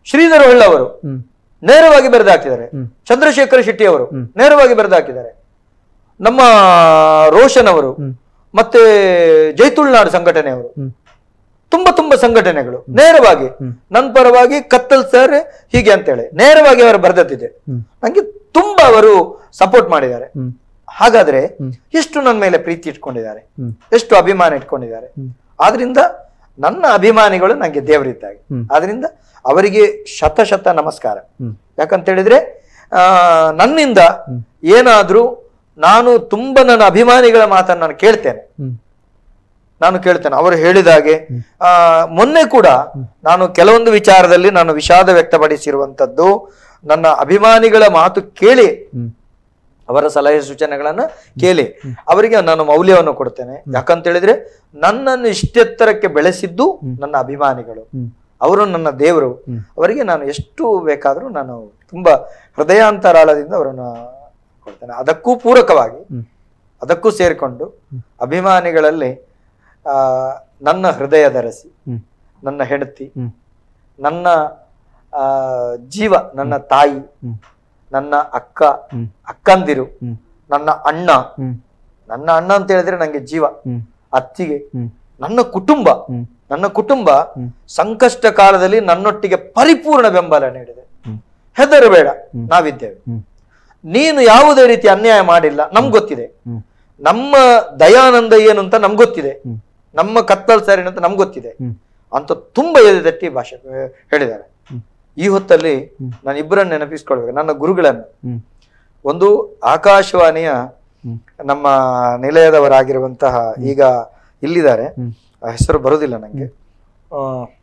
S1: ಶ್ರೀಧರ್ ಹೊಳ್ಳ ಅವರು
S2: ಹ್ಮ್
S1: ನೇರವಾಗಿ ಬರೆದು ಹಾಕಿದ್ದಾರೆ
S2: ಹ್ಮ್.
S1: ಚಂದ್ರಶೇಖರ್ ಶೆಟ್ಟಿ ಅವರು
S2: ಹ್ಮ್.
S1: ನೇರವಾಗಿ ಬರೆದು ಹಾಕಿದ್ದಾರೆ ನಮ್ಮ ರೋಷನ್ ಅವರು
S2: ಹ್ಮ್.
S1: ಮತ್ತೆ ಜೈತುಳ್ನಾಡು ಸಂಘಟನೆಯವರು
S2: ಹ್ಮ್
S1: ತುಂಬಾ ತುಂಬಾ ಸಂಘಟನೆಗಳು ನೇರವಾಗಿ
S2: ಹ್ಮ್.
S1: ನನ್ನ ಪರವಾಗಿ ಕತ್ತಲ್ ಸರ್ ಹೀಗೆ ಅಂತೇಳಿ ನೇರವಾಗಿ ಅವರು ಬರೆದದ್ದಿದೆ
S2: ಹ್ಮ್.
S1: ನಂಗೆ ತುಂಬಾ ಅವರು ಸಪೋರ್ಟ್ ಮಾಡಿದ್ದಾರೆ
S2: ಹ್ಮ್
S1: ಹಾಗಾದ್ರೆ
S2: ಹ್ಮ್.
S1: ಎಷ್ಟು ನನ್ನ ಮೇಲೆ ಪ್ರೀತಿ ಇಟ್ಕೊಂಡಿದ್ದಾರೆ
S2: ಹ್ಮ್
S1: ಎಷ್ಟು ಅಭಿಮಾನ ಇಟ್ಕೊಂಡಿದ್ದಾರೆ
S2: ಹ್ಮ್.
S1: ಆದ್ರಿಂದ ನನ್ನ ಅಭಿಮಾನಿಗಳು ನಂಗೆ ದೇವರಿದ್ದಾಗೆ
S2: ಹ್ಮ್.
S1: ಆದ್ರಿಂದ ಅವರಿಗೆ ಶತ ಶತ ನಮಸ್ಕಾರ
S2: ಹ್ಮ್
S1: ಯಾಕಂತ ಹೇಳಿದ್ರೆ ಆ ನನ್ನಿಂದ
S2: ಹ್ಮ್.
S1: ಏನಾದ್ರೂ ನಾನು ತುಂಬಾ ನನ್ನ ಅಭಿಮಾನಿಗಳ ಮಾತನ್ನು ನಾನು ಕೇಳ್ತೇನೆ
S2: ಹ್ಮ್
S1: ನಾನು ಕೇಳ್ತೇನೆ ಅವರು ಹೇಳಿದಾಗೆ ಆ ಮೊನ್ನೆ ಕೂಡ ನಾನು ಕೆಲವೊಂದು ವಿಚಾರದಲ್ಲಿ ನಾನು ವಿಷಾದ ವ್ಯಕ್ತಪಡಿಸಿರುವಂತದ್ದು ನನ್ನ ಅಭಿಮಾನಿಗಳ ಮಾತು ಕೇಳಿ
S2: ಹ್ಮ್
S1: ಅವರ ಸಲಹೆ ಸೂಚನೆಗಳನ್ನ ಕೇಳಿ ಅವರಿಗೆ ನಾನು ಮೌಲ್ಯವನ್ನು ಕೊಡ್ತೇನೆ ಯಾಕಂತ ಹೇಳಿದ್ರೆ ನನ್ನನ್ನು ಇಷ್ಟೆತ್ತರಕ್ಕೆ ಬೆಳೆಸಿದ್ದು ನನ್ನ ಅಭಿಮಾನಿಗಳು
S2: ಹ್ಮ್
S1: ಅವರು ನನ್ನ ದೇವರು
S2: ಹ್ಮ್.
S1: ಅವರಿಗೆ ನಾನು ಎಷ್ಟು ಬೇಕಾದರೂ ನಾನು ತುಂಬಾ ಹೃದಯಾಂತರಾಳದಿಂದ ಅವರನ್ನು ಕೊಡ್ತೇನೆ ಅದಕ್ಕೂ ಪೂರಕವಾಗಿ
S2: ಹ್ಮ್
S1: ಅದಕ್ಕೂ ಸೇರಿಕೊಂಡು ಅಭಿಮಾನಿಗಳಲ್ಲಿ ಆ ನನ್ನ ಹೃದಯ ಧರಿಸಿ
S2: ಹ್ಮ್
S1: ನನ್ನ ಹೆಂಡತಿ
S2: ಹ್ಮ್
S1: ನನ್ನ ಆ ಜೀವ ನನ್ನ ತಾಯಿ
S2: ಹ್ಮ್
S1: ನನ್ನ ಅಕ್ಕ
S2: ಹ್ಮ್
S1: ಅಕ್ಕಂದಿರು
S2: ಹ್ಮ್
S1: ನನ್ನ ಅಣ್ಣ
S2: ಹ್ಮ್
S1: ನನ್ನ ಅಣ್ಣ ಅಂತ ಹೇಳಿದ್ರೆ ನಂಗೆ ಜೀವ
S2: ಹ್ಮ್
S1: ಅತ್ತಿಗೆ
S2: ಹ್ಮ್
S1: ನನ್ನ ಕುಟುಂಬ
S2: ಹ್ಮ್
S1: ನನ್ನ ಕುಟುಂಬ
S2: ಹ್ಮ್.
S1: ಸಂಕಷ್ಟ ಕಾಲದಲ್ಲಿ ನನ್ನೊಟ್ಟಿಗೆ ಪರಿಪೂರ್ಣ ಬೆಂಬಲ ನೀಡಿದೆ
S2: ಹ್ಮ್
S1: ಹೆದರಬೇಡ ನಾವಿದ್ದೇವೆ
S2: ಹ್ಮ್
S1: ನೀನು ಯಾವುದೇ ರೀತಿ ಅನ್ಯಾಯ ಮಾಡಿಲ್ಲ ನಮ್ಗೆ ಗೊತ್ತಿದೆ
S2: ಹ್ಮ್
S1: ನಮ್ಮ ದಯಾನಂದ ಏನು ಅಂತ ನಮ್ಗೆ ಗೊತ್ತಿದೆ
S2: ಹ್ಮ್
S1: ನಮ್ಮ ಕತ್ತಲ್ ಸರ್ ಏನು ಅಂತ ನಮ್ಗೆ ಗೊತ್ತಿದೆ
S2: ಹ್ಮ್
S1: ಅಂತ ತುಂಬಾ ಎದೆತಟ್ಟಿ ಭಾಷೆ ಆ, ಹೇಳಿದ್ದಾರೆ
S2: ಹ್ಮ್.
S1: ಈ ಹೊತ್ತಲ್ಲಿ
S2: ಹ್ಮ್.
S1: ನಾನು ಇಬ್ಬರನ್ನು ನೆನಪಿಸ್ಕೊಳ್ಬೇಕು ನನ್ನ ಗುರುಗಳನ್ನು
S2: ಹ್ಮ್
S1: ಒಂದು ಆಕಾಶವಾಣಿಯ
S2: ಹ್ಮ್
S1: ನಮ್ಮ ನಿಲಯದವರಾಗಿರುವಂತಹ ಈಗ ಇಲ್ಲಿದ್ದಾರೆ
S2: ಹ್ಮ್
S1: ಆ ಹೆಸರು ಬರುದಿಲ್ಲ ನಂಗೆ ಆ,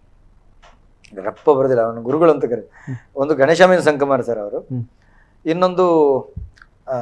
S1: ರಪ್ಪ ಬರುದಿಲ್ಲ ಅವನು ಗುರುಗಳು ಅಂತ ಕರೆ ಒಂದು ಗಣೇಶಾಮೀನ್ ಸಂಕಮಾರ್ ಸರ್ ಅವರು
S2: ಹ್ಮ್
S1: ಇನ್ನೊಂದು ಆ,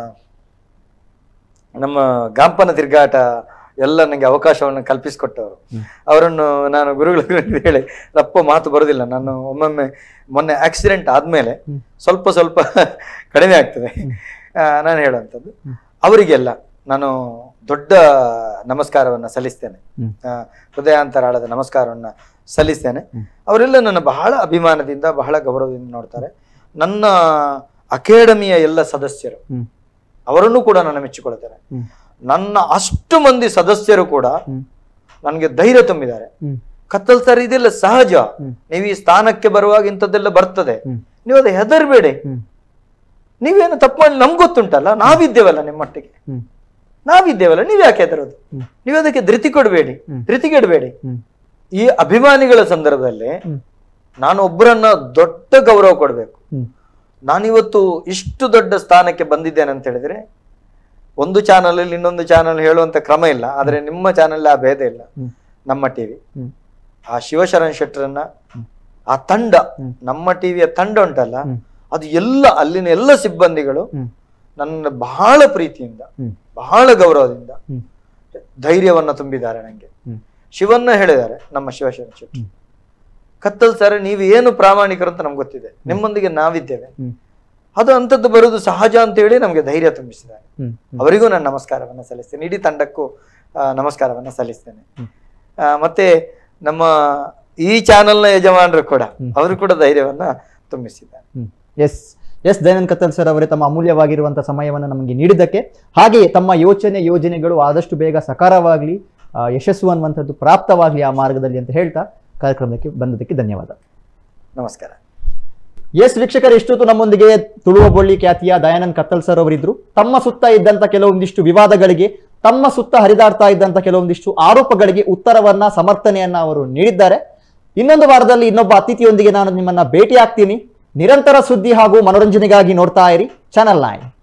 S1: ನಮ್ಮ ಗಾಂಪನ ತಿರುಗಾಟ ಎಲ್ಲ ನನಗೆ ಅವಕಾಶವನ್ನು ಕಲ್ಪಿಸಿಕೊಟ್ಟವರು ಅವರನ್ನು ನಾನು ಗುರುಗಳ ಹೇಳಿ ರಪ್ಪ ಮಾತು ಬರೋದಿಲ್ಲ ನಾನು ಒಮ್ಮೊಮ್ಮೆ ಮೊನ್ನೆ ಆಕ್ಸಿಡೆಂಟ್ ಆದ್ಮೇಲೆ
S2: ಹ್ಮ್.
S1: ಸ್ವಲ್ಪ ಸ್ವಲ್ಪ ಕಡಿಮೆ ಆಗ್ತದೆ ಆ, ನಾನು ಹೇಳುವಂಥದ್ದು ಅವರಿಗೆಲ್ಲ ನಾನು ದೊಡ್ಡ ನಮಸ್ಕಾರವನ್ನು ಸಲ್ಲಿಸ್ತೇನೆ
S2: ಹ್ಮ್.
S1: ಆ, ಹೃದಯಾಂತರಾಳದ ನಮಸ್ಕಾರವನ್ನು ಸಲ್ಲಿಸ್ತೇನೆ
S2: ಹ್ಮ್.
S1: ಅವರೆಲ್ಲ ನನ್ನ ಬಹಳ ಅಭಿಮಾನದಿಂದ ಬಹಳ ಗೌರವದಿಂದ ನೋಡ್ತಾರೆ ನನ್ನ ಅಕಾಡೆಮಿಯ ಎಲ್ಲ ಸದಸ್ಯರು
S2: ಹ್ಮ್
S1: ಅವರನ್ನು ಕೂಡ ನಾನು ಮೆಚ್ಚಿಕೊಳ್ತೇನೆ
S2: ಹ್ಮ್
S1: ನನ್ನ ಅಷ್ಟು ಮಂದಿ ಸದಸ್ಯರು ಕೂಡ
S2: ಹ್ಮ್
S1: ನನಗೆ ಧೈರ್ಯ ತುಂಬಿದ್ದಾರೆ
S2: ಹ್ಮ್
S1: ಕತ್ತಲ್ ಸರ್ ಇದೆಲ್ಲ ಸಹಜ
S2: ಹ್ಮ್.
S1: ನೀವು ಈ ಸ್ಥಾನಕ್ಕೆ ಬರುವಾಗ ಇಂಥದ್ದೆಲ್ಲ ಬರ್ತದೆ
S2: ಹ್ಮ್
S1: ನೀವು ಅದು ಹೆದರ್ಬೇಡಿ
S2: ಹ್ಮ್
S1: ನೀವೇನು ತಪ್ಪು ಮಾಡಿ ನಮ್ಗೆ ಗೊತ್ತುಂಟಲ್ಲ ನಾವಿದ್ದೇವಲ್ಲ ನಿಮ್ಮೊಟ್ಟಿಗೆ
S2: ಹ್ಮ್
S1: ನಾವಿದ್ದೇವಲ್ಲ ನೀವ್ ಯಾಕೆ ಹೆದರೋದು
S2: ಹ್ಮ್.
S1: ನೀವು ಅದಕ್ಕೆ ಧೃತಿ ಕೊಡಬೇಡಿ
S2: ಹ್ಮ್.
S1: ಧೃತಿಗೆಡಬೇಡಿ
S2: ಹ್ಮ್
S1: ಈ ಅಭಿಮಾನಿಗಳ ಸಂದರ್ಭದಲ್ಲಿ
S2: ಹ್ಮ್
S1: ನಾನು ಒಬ್ಬರನ್ನ ದೊಡ್ಡ ಗೌರವ ಕೊಡಬೇಕು
S2: ಹ್ಮ್
S1: ನಾನಿವತ್ತು ಇಷ್ಟು ದೊಡ್ಡ ಸ್ಥಾನಕ್ಕೆ ಬಂದಿದ್ದೇನೆ ಅಂತ ಹೇಳಿದ್ರೆ ಒಂದು ಚಾನಲ್ ಅಲ್ಲಿ ಇನ್ನೊಂದು ಚಾನಲ್ ಹೇಳುವಂತ ಕ್ರಮ ಇಲ್ಲ ಆದ್ರೆ ನಿಮ್ಮ ಚಾನಲ್ ಆ ಭೇದ ಇಲ್ಲ
S2: ಹ್ಮ್
S1: ನಮ್ಮ ಟಿವಿ
S2: ಹ್ಮ್
S1: ಆ ಶಿವಶರಣ್ ಶೆಟ್ಟರನ್ನ ಆ ತಂಡ ನಮ್ಮ ಟಿವಿಯ ತಂಡ ಉಂಟಲ್ಲ
S2: ಹ್ಮ್.
S1: ಅದು ಎಲ್ಲ ಅಲ್ಲಿನ ಎಲ್ಲ ಸಿಬ್ಬಂದಿಗಳು
S2: ಹ್ಮ್
S1: ನನ್ನ ಬಹಳ ಪ್ರೀತಿಯಿಂದ
S2: ಹ್ಮ್
S1: ಬಹಳ ಗೌರವದಿಂದ
S2: ಹ್ಮ್
S1: ಧೈರ್ಯವನ್ನ ತುಂಬಿದ್ದಾರೆ ನಂಗೆ
S2: ಹ್ಮ್
S1: ಶಿವನ್ನ ಹೇಳಿದ್ದಾರೆ ನಮ್ಮ ಶಿವಶರಣ್ ಶೆಟ್ಟಿ
S2: ಹ್ಮ್.
S1: ಕತ್ತಲ್ ಸರ್ ನೀವು ಏನು ಪ್ರಾಮಾಣಿಕರು ಅಂತ ನಮ್ಗೆ ಗೊತ್ತಿದೆ ನಿಮ್ಮೊಂದಿಗೆ ನಾವಿದ್ದೇವೆ
S2: ಹ್ಮ್
S1: ಅದು ಅಂಥದ್ದು ಬರುವುದು ಸಹಜ ಅಂತ ಹೇಳಿ ನಮಗೆ ಧೈರ್ಯ ತುಂಬಿಸಿದ್ದಾರೆ
S2: ಹ್ಮ್
S1: ಅವರಿಗೂ ನಾನು ನಮಸ್ಕಾರವನ್ನ ಸಲ್ಲಿಸ್ತೇನೆ ಇಡೀ ತಂಡಕ್ಕೂ ಆ, ನಮಸ್ಕಾರವನ್ನ ಸಲ್ಲಿಸ್ತೇನೆ ಆ, ಮತ್ತೆ ನಮ್ಮ ಈ ಚಾನೆಲ್ನ ಯಜಮಾನರು ಕೂಡ ಅವರು ಕೂಡ ಧೈರ್ಯವನ್ನ ತುಂಬಿಸಿದ್ದಾರೆ
S2: S S Dayanand Kattal sir ಅವರೇ ತಮ್ಮ ಅಮೂಲ್ಯವಾಗಿರುವಂತಹ ಸಮಯವನ್ನು ನಮಗೆ ನೀಡಿದ್ದಕ್ಕೆ ಹಾಗೆಯೇ ತಮ್ಮ ಯೋಚನೆ ಯೋಜನೆಗಳು ಆದಷ್ಟು ಬೇಗ ಸಕಾರವಾಗಲಿ ಯಶಸ್ಸು ಅನ್ನುವಂಥದ್ದು ಪ್ರಾಪ್ತವಾಗಲಿ ಆ ಮಾರ್ಗದಲ್ಲಿ ಅಂತ ಹೇಳ್ತಾ ಕಾರ್ಯಕ್ರಮಕ್ಕೆ ಬಂದದಕ್ಕೆ ಧನ್ಯವಾದ
S1: ನಮಸ್ಕಾರ
S2: ಎಸ್ ವೀಕ್ಷಕರು ಇಷ್ಟೊತ್ತು ನಮ್ಮೊಂದಿಗೆ ತುಳುವ ಬೊಳ್ಳಿ ಖ್ಯಾತಿಯ ದಯಾನಂದ್ ಕತ್ತಲ್ ಸರ್ ಅವರಿದ್ರು ತಮ್ಮ ಸುತ್ತ ಇದ್ದಂತ ಕೆಲವೊಂದಿಷ್ಟು ವಿವಾದಗಳಿಗೆ ತಮ್ಮ ಸುತ್ತ ಹರಿದಾಡ್ತಾ ಇದ್ದಂತ ಕೆಲವೊಂದಿಷ್ಟು ಆರೋಪಗಳಿಗೆ ಉತ್ತರವನ್ನ ಸಮರ್ಥನೆಯನ್ನ ಅವರು ನೀಡಿದ್ದಾರೆ ಇನ್ನೊಂದು ವಾರದಲ್ಲಿ ಇನ್ನೊಬ್ಬ ಅತಿಥಿಯೊಂದಿಗೆ ನಾನು ನಿಮ್ಮನ್ನ ಭೇಟಿ ಆಗ್ತೀನಿ ನಿರಂತರ ಸುದ್ದಿ ಹಾಗೂ ಮನೋರಂಜನೆಗಾಗಿ ನೋಡ್ತಾ ಇರಿ ಚಾನಲ್ ನೈನ್